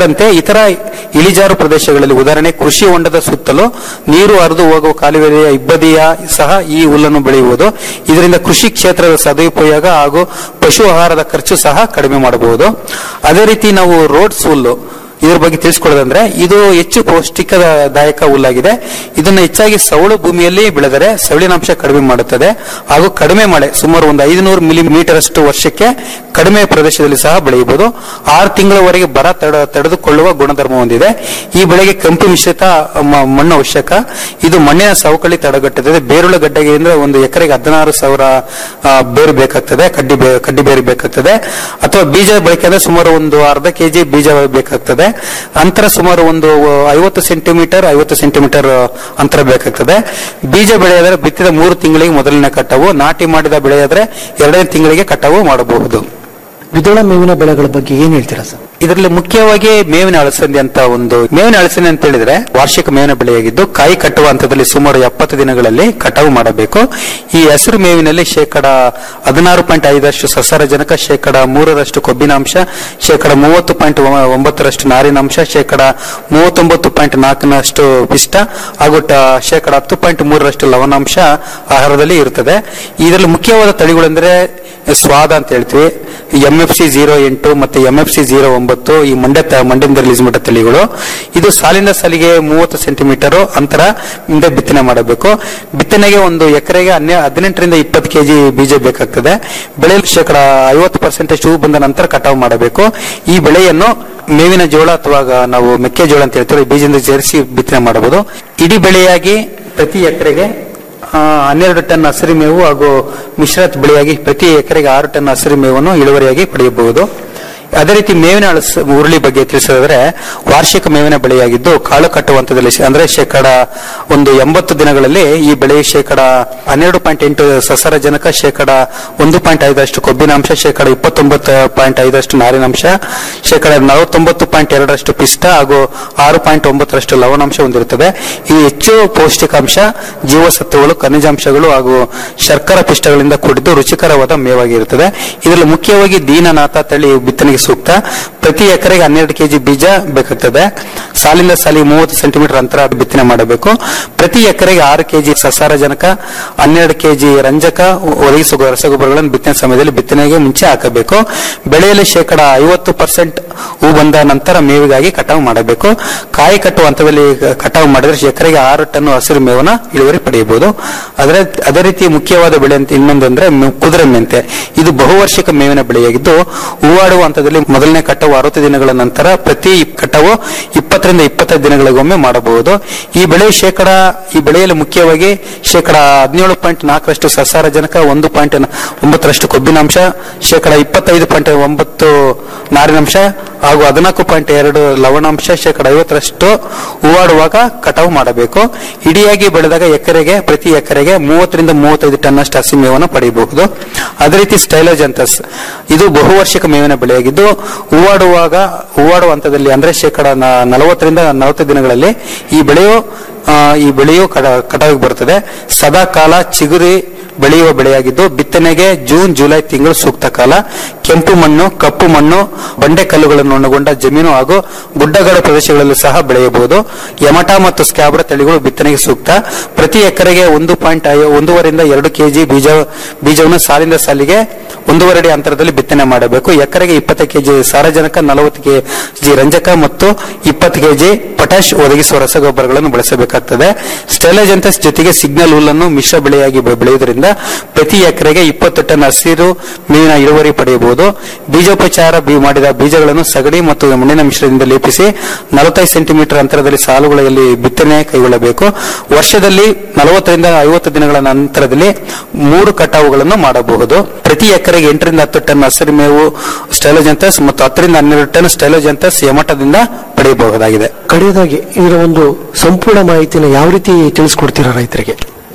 M: ಅದರಂತೆ ಇತರ ಇಳಿಜಾರು ಪ್ರದೇಶಗಳಲ್ಲಿ ಉದಾಹರಣೆ ಕೃಷಿ ಹೊಂಡದ ಸುತ್ತಲೂ ನೀರು ಹರಿದು ಹೋಗುವ ಕಾಲುವೆಯ ಇಬ್ಬದಿಯ ಸಹ ಈ ಹುಲ್ಲನ್ನು ಬೆಳೆಯುವುದು ಇದರಿಂದ ಕೃಷಿ ಕ್ಷೇತ್ರದ ಸದುಪಯೋಗ ಹಾಗೂ ಪಶು ಆಹಾರದ ಖರ್ಚು ಸಹ ಕಡಿಮೆ ಮಾಡಬಹುದು ಅದೇ ರೀತಿ ನಾವು ರೋಡ್ಸ್ ಹುಲ್ಲು ಇದ್ರ ಬಗ್ಗೆ ತಿಳಿಸ್ಕೊಳ್ಳೋದಂದ್ರೆ ಇದು ಹೆಚ್ಚು ಪೌಷ್ಟಿಕದಾಯಕ ಹುಲ್ಲಾಗಿದೆ ಇದನ್ನು ಹೆಚ್ಚಾಗಿ ಸವಳು ಭೂಮಿಯಲ್ಲಿ ಬೆಳೆದರೆ ಸವಳಿನಾಂಶ ಕಡಿಮೆ ಮಾಡುತ್ತದೆ ಹಾಗೂ ಕಡಿಮೆ ಮಳೆ ಸುಮಾರು ಒಂದು ಐದುನೂರು ಮಿಲಿಮೀಟರ್ ಅಷ್ಟು ವರ್ಷಕ್ಕೆ ಕಡಿಮೆ ಪ್ರದೇಶದಲ್ಲಿ ಸಹ ಬೆಳೆಯಬಹುದು ಆರು ತಿಂಗಳವರೆಗೆ ಬರ ತಡ ತಡೆದುಕೊಳ್ಳುವ ಗುಣಧರ್ಮ ಹೊಂದಿದೆ ಈ ಬೆಳೆಗೆ ಕೆಂಪು ಮಿಶ್ರಿತ ಮ- ಮಣ್ಣು ಅವಶ್ಯಕ ಇದು ಮಣ್ಣಿನ ಸವಕಳಿ ತಡೆಗಟ್ಟುತ್ತದೆ ಬೇರುಳ ಗಡ್ಡೆಯಿಂದ ಒಂದು ಎಕರೆಗೆ ಹದಿನಾರು ಸಾವಿರ ಆ, ಬೇರು ಬೇಕಾಗ್ತದೆ ಕಡ್ಡಿ ಬೇ- ಕಡ್ಡಿ ಬೇರು ಬೇಕಾಗ್ತದೆ ಅಥವಾ ಬೀಜ ಬಳಕೆ ಅಂದ್ರೆ ಸುಮಾರು ಒಂದು ಅರ್ಧ ಕೆಜಿ ಬೀಜ ಬೇಕಾಗ್ತದೆ ಅಂತರ ಸುಮಾರು ಒಂದು ಐವತ್ತು ಸೆಂಟಿಮೀಟರ್ ಐವತ್ತು ಸೆಂಟಿಮೀಟರ್ ಅಂತರ ಬೇಕಾಗ್ತದೆ ಬೀಜ ಬೆಳೆಯಾದರೆ ಬಿತ್ತಿದ ಮೂರು ತಿಂಗಳಿಗೆ ಮೊದಲನೇ ಕಟಾವು ನಾಟಿ ಮಾಡಿದ ಬೆಳೆಯಾದ್ರೆ ಎರಡನೇ ತಿಂಗಳಿಗೆ ಕಟಾವು ಮಾಡಬಹುದು
G: ದ್ವಿದಳ ಮೇವಿನ ಬೆಳೆಗಳ ಬಗ್ಗೆ ಏನ್ ಹೇಳ್ತೀರಾ ಸರ್
M: ಇದರಲ್ಲಿ ಮುಖ್ಯವಾಗಿ ಮೇವಿನ ಅಳಸಂದಿ ಅಂತ ಒಂದು ಮೇವಿನ ಅಳಸಂದಿ ಅಂತ ಹೇಳಿದ್ರೆ ವಾರ್ಷಿಕ ಮೇವಿನ ಬೆಳೆಯಾಗಿದ್ದು ಕಾಯಿ ಕಟ್ಟುವ ಹಂತದಲ್ಲಿ ಸುಮಾರು ಎಪ್ಪತ್ತು ದಿನಗಳಲ್ಲಿ ಕಟಾವು ಮಾಡಬೇಕು ಈ ಹಸಿರು ಮೇವಿನಲ್ಲಿ ಶೇಕಡ ಹದಿನಾರು ಪಾಯಿಂಟ್ ಐದರಷ್ಟು ಸಸಾರಜನಕ ಶೇಕಡ ಮೂರರಷ್ಟು ಕೊಬ್ಬಿನಾಂಶ ಶೇಕಡ ಮೂವತ್ತು ಪಾಯಿಂಟ್ ಒಂಬತ್ತರಷ್ಟು ನಾರಿನಾಂಶ ಶೇಕಡ ಮೂವತ್ತೊಂಬತ್ತು ಪಾಯಿಂಟ್ ನಾಲ್ಕನಷ್ಟು ಪಿಷ್ಟ ಹಾಗೂ ಟ- ಶೇಕಡ ಹತ್ತು ಪಾಯಿಂಟ್ ಮೂರರಷ್ಟು ಲವಣಾಂಶ ಆಹಾರದಲ್ಲಿ ಇರುತ್ತದೆ ಇದರಲ್ಲಿ ಮುಖ್ಯವಾದ ತಳಿಗಳೆಂದರೆ ಸ್ವಾದ ಅಂತ ಹೇಳ್ತೀವಿ ಎಂ ಎಫ್ ಸಿ ಜೀರೋ ಎಂಟು ಮತ್ತೆ ಎಂ ಎಫ್ ಸಿ ಜೀರೋ ಒಂಬತ್ತು ಈ ಮಂಡ್ಯ ತ- ಮಂಡ್ಯದಿಂದ ರಿಲೀಸ್ ಮಾಡಿದ ತಳಿಗಳು ಇದು ಸಾಲಿನ ಸಾಲಿಗೆ ಮೂವತ್ತು ಸೆಂಟಿಮೀಟರ್ ಅಂತರ ಇಂದ ಬಿತ್ತನೆ ಮಾಡಬೇಕು ಬಿತ್ತನೆಗೆ ಒಂದು ಎಕರೆಗೆ ಹನ್ನೆ ಹದಿನೆಂಟರಿಂದ ಇಪ್ಪತ್ತು ಕೆಜಿ ಬೀಜ ಬೇಕಾಗ್ತದೆ ಬೆಳೆಯಲ್ಲಿ ಶೇಕಡ ಐವತ್ತು ಪರ್ಸೆಂಟ್ ಹೂ ಬಂದ ನಂತರ ಕಟಾವು ಮಾಡಬೇಕು ಈ ಬೆಳೆಯನ್ನು ಮೇವಿನ ಜೋಳ ಅಥವಾ ಗ- ನಾವು ಮೆಕ್ಕೆಜೋಳ ಅಂತ ಹೇಳ್ತೀವಿ ಈ ಬೀಜದಿಂದ ಸೇರಿಸಿ ಬಿತ್ತನೆ ಮಾಡಬಹುದು ಇಡೀ ಬೆಳೆಯಾಗಿ ಪ್ರತಿ ಎಕರೆಗೆ ಆ, ಹನ್ನೆರಡು ಟನ್ ಹಸಿರು ಮೇವು ಹಾಗೂ ಮಿಶ್ರತ್ ಬೆಳೆಯಾಗಿ ಪ್ರತಿ ಎಕರೆಗೆ ಆರು ಟನ್ ಹಸಿರು ಮೇವನ್ನು ಇಳುವರಿಯಾಗಿ ಪಡೆಯಬಹುದು ಅದೇ ರೀತಿ ಮೇವಿನ ಅಳಸ ಉರುಳಿ ಬಗ್ಗೆ ತಿಳಿಸೋದಾದ್ರೆ ವಾರ್ಷಿಕ ಮೇವಿನ ಬೆಳೆಯಾಗಿದ್ದು ಕಾಳು ಕಟ್ಟುವ ಹಂತದಲ್ಲಿ ಶೇ- ಅಂದ್ರೆ ಶೇಕಡ ಒಂದು ಎಂಬತ್ತು ದಿನಗಳಲ್ಲಿ ಈ ಬೆಳೆ ಶೇಕಡ ಹನ್ನೆರಡು ಪಾಯಿಂಟ್ ಎಂಟು ಸಸಾರಜನಕ ಶೇಕಡ ಒಂದು ಪಾಯಿಂಟ್ ಐದರಷ್ಟು ಕೊಬ್ಬಿನಾಂಶ ಶೇಕಡ ಇಪ್ಪತ್ತೊಂಬತ್ತು ಪಾಯಿಂಟ್ ಐದರಷ್ಟು ನಾರಿನಾಂಶ ಶೇಕಡ ನಲವತ್ತೊಂಬತ್ತು ಪಾಯಿಂಟ್ ಎರಡರಷ್ಟು ಪಿಷ್ಟ ಹಾಗೂ ಆರು ಪಾಯಿಂಟ್ ಒಂಬತ್ತರಷ್ಟು ಲವಣಾಂಶ ಹೊಂದಿರುತ್ತದೆ ಈ ಹೆಚ್ಚು ಪೌಷ್ಟಿಕಾಂಶ ಜೀವಸತ್ವಗಳು ಖನಿಜಾಂಶಗಳು ಹಾಗೂ ಶರ್ಕರ ಪಿಷ್ಟಗಳಿಂದ ಕೂಡಿದ್ದು ರುಚಿಕರವಾದ ಮೇವಾಗಿರುತ್ತದೆ ಇದರಲ್ಲಿ ಮುಖ್ಯವಾಗಿ ದೀನನಾಥ ತಳಿ ಬಿತ್ತನೆಗೆ ಸೂಕ್ತ ಪ್ರತಿ ಎಕರೆಗೆ ಹನ್ನೆರಡು ಕೆಜಿ ಬೀಜ ಬೇಕಾಗ್ತದೆ ಸಾಲಿಂದ ಸಾಲಿ ಮೂವತ್ತು ಸೆಂಟಿಮೀಟರ್ ಅಂತರ ಬಿತ್ತನೆ ಮಾಡಬೇಕು ಪ್ರತಿ ಎಕರೆಗೆ ಆರು ಕೆಜಿ ಸಸಾರಜನಕ ಹನ್ನೆರಡು ಕೆಜಿ ರಂಜಕ ಒದಗಿಸುವ ರಸಗೊಬ್ಬರಗಳನ್ನು ಬಿತ್ತನೆ ಸಮಯದಲ್ಲಿ ಬಿತ್ತನೆಗೆ ಮುಂಚೆ ಹಾಕಬೇಕು ಬೆಳೆಯಲ್ಲಿ ಶೇಕಡ ಐವತ್ತು ಪರ್ಸೆಂಟ್ ಹೂ ಬಂದ ನಂತರ ಮೇವಿಗಾಗಿ ಕಟಾವು ಮಾಡಬೇಕು ಕಾಯಿ ಕಟ್ಟುವ ಹಂತದಲ್ಲಿ ಕಟಾವು ಮಾಡಿದ್ರೆ ಎಕರೆಗೆ ಆರು ಟನ್ ಹಸಿರು ಮೇವನ್ನ ಇಳುವರಿ ಪಡೆಯಬಹುದು ಅದರ ಅದೇ ರೀತಿ ಮುಖ್ಯವಾದ ಬೆಳೆ ಅಂತ ಇನ್ನೊಂದಂದ್ರೆ ಮೆ- ಕುದುರೆ ಮೆಂತೆ ಇದು ಬಹುವಾರ್ಷಿಕ ಮೇವಿನ ಬೆಳೆಯಾಗಿದ್ದು ಹೂವಾಡುವ ಹಂತದಲ್ಲಿ ಮೊದಲನೇ ಕಟಾವು ಅರವತ್ತು ದಿನಗಳ ನಂತರ ಪ್ರತಿ ಕಟಾವು ಇಪ್ಪತ್ತರಿಂದ ಇಪ್ಪತ್ತೈದು ದಿನಗಳಿಗೊಮ್ಮೆ ಮಾಡಬಹುದು ಈ ಬೆಳೆ ಶೇಕಡ ಈ ಬೆಳೆಯಲ್ಲಿ ಮುಖ್ಯವಾಗಿ ಶೇಕಡ ಹದಿನೇಳು ಪಾಯಿಂಟ್ ನಾಲ್ಕರಷ್ಟು ಸಸಾರಜನಕ ಒಂದು ಪಾಯಿಂಟ್ ಒಂಬತ್ತರಷ್ಟು ಕೊಬ್ಬಿನಾಂಶ ಶೇಕಡ ಇಪ್ಪತ್ತೈದು ಪಾಯಿಂಟ್ ಒಂಬತ್ತು ನಾರಿನಾಂಶ ಹಾಗೂ ಹದಿನಾಲ್ಕು ಪಾಯಿಂಟ್ ಎರಡು ಲವಣಾಂಶ ಶೇಕಡ ಐವತ್ತರಷ್ಟು ಹೂವಾಡುವಾಗ ಕಟಾವು ಮಾಡಬೇಕು ಇಡಿಯಾಗಿ ಬೆಳೆದಾಗ ಎಕರೆಗೆ ಪ್ರತಿ ಎಕರೆಗೆ ಮೂವತ್ತರಿಂದ ಮೂವತ್ತೈದು ಟನ್ ಅಷ್ಟು ಹಸಿ ಮೇವನ್ನು ಪಡೆಯಬಹುದು ಅದೇ ರೀತಿ ಸ್ಟೈಲೋಜಂತಸ್ ಇದು ಬಹುವಾರ್ಷಿಕ ಮೇವಿನ ಬೆಳೆಯಾಗಿದ್ದು ಹೂವಾಡುವಾಗ ಹೂವಾಡುವ ಹಂತದಲ್ಲಿ ಅಂದ್ರೆ ಶೇಕಡ ನ- ನಲವತ್ತರಿಂದ ನಲವತ್ತು ದಿನಗಳಲ್ಲಿ ಈ ಬೆಳೆಯು ಆ, ಈ ಬೆಳೆಯು ಕಡ ಕಟಾವಿಗೆ ಬರುತ್ತದೆ ಸದಾ ಕಾಲ ಚಿಗುರಿ ಬೆಳೆಯುವ ಬೆಳೆಯಾಗಿದ್ದು ಬಿತ್ತನೆಗೆ ಜೂನ್ ಜುಲೈ ತಿಂಗಳು ಸೂಕ್ತ ಕಾಲ ಕೆಂಪು ಮಣ್ಣು ಕಪ್ಪು ಮಣ್ಣು ಬಂಡೆ ಕಲ್ಲುಗಳನ್ನು ಒಳಗೊಂಡ ಜಮೀನು ಹಾಗೂ ಗುಡ್ಡಗಾಡು ಪ್ರದೇಶಗಳಲ್ಲೂ ಸಹ ಬೆಳೆಯಬಹುದು ಯಮಟ ಮತ್ತು ಸ್ಕ್ಯಾಬ್ರ ತಳಿಗಳು ಬಿತ್ತನೆಗೆ ಸೂಕ್ತ ಪ್ರತಿ ಎಕರೆಗೆ ಒಂದು ಪಾಯಿಂಟ್ ಒಂದೂವರೆಯಿಂದ ಎರಡು ಕೆಜಿ ಬೀಜ ಬೀಜವನ್ನು ಸಾಲಿಂದ ಸಾಲಿಗೆ ಒಂದೂವರೆ ಅಡಿ ಅಂತರದಲ್ಲಿ ಬಿತ್ತನೆ ಮಾಡಬೇಕು ಎಕರೆಗೆ ಇಪ್ಪತ್ತು ಕೆಜಿ ಸಾರಜನಕ ನಲವತ್ತು ಕೆಜಿ ರಂಜಕ ಮತ್ತು ಇಪ್ಪತ್ತು ಕೆಜಿ ಪೊಟ್ಯಾಶ್ ಒದಗಿಸುವ ರಸಗೊಬ್ಬರಗಳನ್ನು ಬಳಸಬೇಕಾಗ್ತದೆ ಸ್ಟೆಲಜೆಂತಸ್ ಜೊತೆಗೆ ಸಿಗ್ನಲ್ ಹುಲ್ಲನ್ನು ಮಿಶ್ರ ಬೆಳೆಯಾಗಿ ಬೆ- ಬೆಳೆಯುವುದರಿಂದ ಪ್ರತಿ ಎಕರೆಗೆ ಇಪ್ಪತ್ತು ಟನ್ ಹಸಿರು ಮೇವಿನ ಇಳುವರಿ ಪಡೆಯಬಹುದು ಬೀಜೋಪಚಾರ ಬಿ- ಮಾಡಿದ ಬೀಜಗಳನ್ನು ಸಗಣಿ ಮತ್ತು ಮಣ್ಣಿನ ಮಿಶ್ರಣದಿಂದ ಲೇಪಿಸಿ ನಲವತ್ತೈದು ಸೆಂಟಿಮೀಟರ್ ಅಂತರದಲ್ಲಿ ಸಾಲುಗಳಲ್ಲಿ ಬಿತ್ತನೆ ಕೈಗೊಳ್ಳಬೇಕು ವರ್ಷದಲ್ಲಿ ನಲವತ್ತರಿಂದ ಐವತ್ತು ದಿನಗಳ ನಂತರದಲ್ಲಿ ಮೂರು ಕಟಾವುಗಳನ್ನು ಮಾಡಬಹುದು ಪ್ರತಿ ಎಕರೆಗೆ ಎಂಟರಿಂದ ಹತ್ತು ಟನ್ ಹಸಿರು ಮೇವು ಸ್ಟೈಲೋಜೆಂತಸ್ ಮತ್ತು ಹತ್ತರಿಂದ ಹನ್ನೆರಡು ಟನ್ ಸ್ಟೈಲೋಜೆಂತಸ್ ಯಮಟದಿಂದ ಪಡೆಯಬಹುದಾಗಿದೆ
G: ಕಡೆಯದಾಗಿ ಇದರ ಒಂದು ಸಂಪೂರ್ಣ ಮಾಹಿತಿನ ಯಾವ ರೀತಿ ತಿಳಿಸ್ಕೊಡ್ತೀರಾ ರೈತರಿಗೆ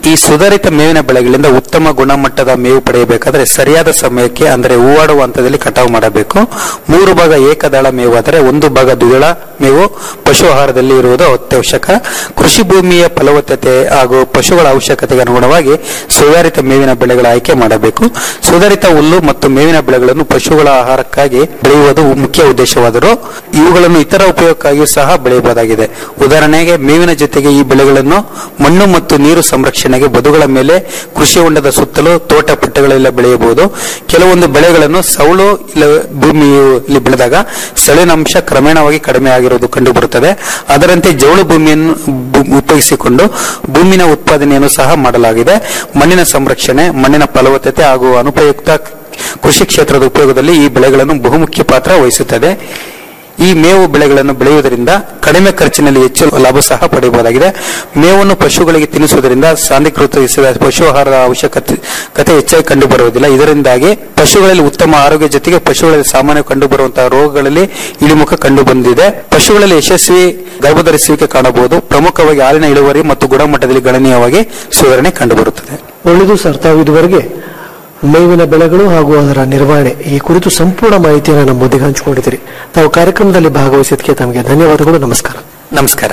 M: ಈ ಸುಧಾರಿತ ಮೇವಿನ ಬೆಳೆಗಳಿಂದ ಉತ್ತಮ ಗುಣಮಟ್ಟದ ಮೇವು ಪಡೆಯಬೇಕಾದ್ರೆ ಸರಿಯಾದ ಸಮಯಕ್ಕೆ ಅಂದರೆ ಹೂವಾಡುವ ಹಂತದಲ್ಲಿ ಕಟಾವು ಮಾಡಬೇಕು ಮೂರು ಭಾಗ ಏಕದಳ ಮೇವು ಆದರೆ ಒಂದು ಭಾಗ ದ್ವಿದಳ ಮೇವು ಪಶು ಆಹಾರದಲ್ಲಿ ಇರುವುದು ಅತ್ಯವಶ್ಯಕ ಕೃಷಿ ಭೂಮಿಯ ಫಲವತ್ತತೆ ಹಾಗೂ ಪಶುಗಳ ಅವಶ್ಯಕತೆಗೆ ಅನುಗುಣವಾಗಿ ಸುಧಾರಿತ ಮೇವಿನ ಬೆಳೆಗಳ ಆಯ್ಕೆ ಮಾಡಬೇಕು ಸುಧಾರಿತ ಹುಲ್ಲು ಮತ್ತು ಮೇವಿನ ಬೆಳೆಗಳನ್ನು ಪಶುಗಳ ಆಹಾರಕ್ಕಾಗಿ ಬೆಳೆಯುವುದು ಮುಖ್ಯ ಉದ್ದೇಶವಾದರೂ ಇವುಗಳನ್ನು ಇತರ ಉಪಯೋಗಕ್ಕಾಗಿಯೂ ಸಹ ಬೆಳೆಯಬಹುದಾಗಿದೆ ಉದಾಹರಣೆಗೆ ಮೇವಿನ ಜೊತೆಗೆ ಈ ಬೆಳೆಗಳನ್ನು ಮಣ್ಣು ಮತ್ತು ನೀರು ಸಂರಕ್ಷಣೆಗೆ ಬದುಗಳ ಮೇಲೆ ಕೃಷಿ ಹೊಂಡದ ಸುತ್ತಲೂ ತೋಟ ಪಟ್ಟಗಳೆಲ್ಲ ಬೆಳೆಯಬಹುದು ಕೆಲವೊಂದು ಬೆಳೆಗಳನ್ನು ಸೌಳು ಇಲ್ಲ ಭೂಮಿಯಲ್ಲಿ ಬೆಳೆದಾಗ ಸೆಳಿನಂಶ ಕ್ರಮೇಣವಾಗಿ ಕಡಿಮೆ ಆಗಿರುವುದು ಕಂಡುಬರುತ್ತದೆ ಅದರಂತೆ ಜೌಳು ಭೂಮಿಯನ್ನು ಭೂ- ಉಪಯೋಗಿಸಿಕೊಂಡು ಭೂಮಿನ ಉತ್ಪಾದನೆಯನ್ನು ಸಹ ಮಾಡಲಾಗಿದೆ ಮಣ್ಣಿನ ಸಂರಕ್ಷಣೆ ಮಣ್ಣಿನ ಫಲವತ್ತತೆ ಹಾಗೂ ಅನುಪಯುಕ್ತ ಕೃಷಿ ಕ್ಷೇತ್ರದ ಉಪಯೋಗದಲ್ಲಿ ಈ ಬೆಳೆಗಳನ್ನು ಬಹುಮುಖ್ಯ ಪಾತ್ರ ವಹಿಸುತ್ತದೆ ಈ ಮೇವು ಬೆಳೆಗಳನ್ನು ಬೆಳೆಯುವುದರಿಂದ ಕಡಿಮೆ ಖರ್ಚಿನಲ್ಲಿ ಹೆಚ್ಚು ಲಾಭ ಸಹ ಪಡೆಯಬಹುದಾಗಿದೆ ಮೇವನ್ನು ಪಶುಗಳಿಗೆ ತಿನ್ನಿಸುವುದರಿಂದ ಸಾಂದ್ರೀಕೃತಗೊಳಿಸಿದ ಪಶು ಆಹಾರದ ಅವಶ್ಯಕತೆ ಕತೆ ಹೆಚ್ಚಾಗಿ ಕಂಡುಬರುವುದಿಲ್ಲ ಇದರಿಂದಾಗಿ ಪಶುಗಳಲ್ಲಿ ಉತ್ತಮ ಆರೋಗ್ಯ ಜೊತೆಗೆ ಪಶುಗಳಲ್ಲಿ ಸಾಮಾನ್ಯ ಕಂಡುಬರುವಂತಹ ರೋಗಗಳಲ್ಲಿ ಇಳಿಮುಖ ಕಂಡುಬಂದಿದೆ ಪಶುಗಳಲ್ಲಿ ಯಶಸ್ವಿ ಗರ್ಭಧರಿಸುವಿಕೆ ಕಾಣಬಹುದು ಪ್ರಮುಖವಾಗಿ ಹಾಲಿನ ಇಳುವರಿ ಮತ್ತು ಗುಣಮಟ್ಟದಲ್ಲಿ ಗಣನೀಯವಾಗಿ ಸುಧಾರಣೆ ಕಂಡುಬರುತ್ತದೆ
G: ಒಳ್ಳೆಯದು ಸರ್ ತಾವು ಇದುವರೆಗೆ ಮೇವಿನ ಬೆಳೆಗಳು ಹಾಗೂ ಅದರ ನಿರ್ವಹಣೆ ಈ ಕುರಿತು ಸಂಪೂರ್ಣ ಮಾಹಿತಿಯನ್ನು ನಮ್ಮೊಂದಿಗೆ ಹಂಚಿಕೊಂಡಿದ್ದೀರಿ ತಾವು ಕಾರ್ಯಕ್ರಮದಲ್ಲಿ ಭಾಗವಹಿಸಿದ್ದಕ್ಕೆ ತಮಗೆ ಧನ್ಯವಾದಗಳು ನಮಸ್ಕಾರ
M: ನಮಸ್ಕಾರ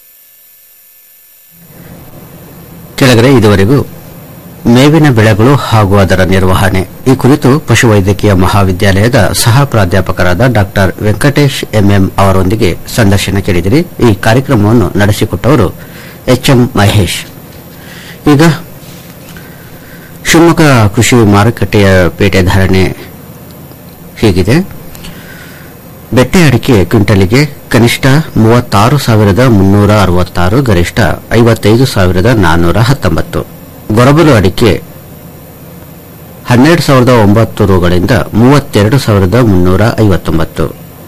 C: ಕೆಳಗಡೆ ಇದುವರೆಗೂ ಮೇವಿನ ಬೆಳೆಗಳು ಹಾಗೂ ಅದರ ನಿರ್ವಹಣೆ ಈ ಕುರಿತು ಪಶುವೈದ್ಯಕೀಯ ಮಹಾವಿದ್ಯಾಲಯದ ಸಹ ಪ್ರಾಧ್ಯಾಪಕರಾದ ಡಾಕ್ಟರ್ ವೆಂಕಟೇಶ್ ಎಂಎಂ ಅವರೊಂದಿಗೆ ಸಂದರ್ಶನ ಕೇಳಿದಿರಿ ಈ ಕಾರ್ಯಕ್ರಮವನ್ನು ನಡೆಸಿಕೊಟ್ಟವರು ಎಚ್ಎಂ ಮಹೇಶ್ ಈಗ ಶಿವಮೊಗ್ಗ ಕೃಷಿ ಮಾರುಕಟ್ಟೆಯ ಪೇಟೆ ಧಾರಣೆ ಹೀಗಿದೆ ಬೆಟ್ಟೆ ಅಡಿಕೆ ಕ್ವಿಂಟಲಿಗೆ ಕನಿಷ್ಠ ಮೂವತ್ತಾರು ಸಾವಿರದ ಮುನ್ನೂರ ಅರವತ್ತಾರು ಗರಿಷ್ಠ ಐವತ್ತೈದು ಸಾವಿರದ ನಾನ್ನೂರ ಹತ್ತೊಂಬತ್ತು ಗೊರಬಲು ಅಡಿಕೆ ಹನ್ನೆರಡು ಸಾವಿರದ ಒಂಬತ್ತು ರುಗಳಿಂದ ಮೂವತ್ತೆರಡು ಸಾವಿರದ ಮುನ್ನೂರ ಐವತ್ತೊಂಬತ್ತು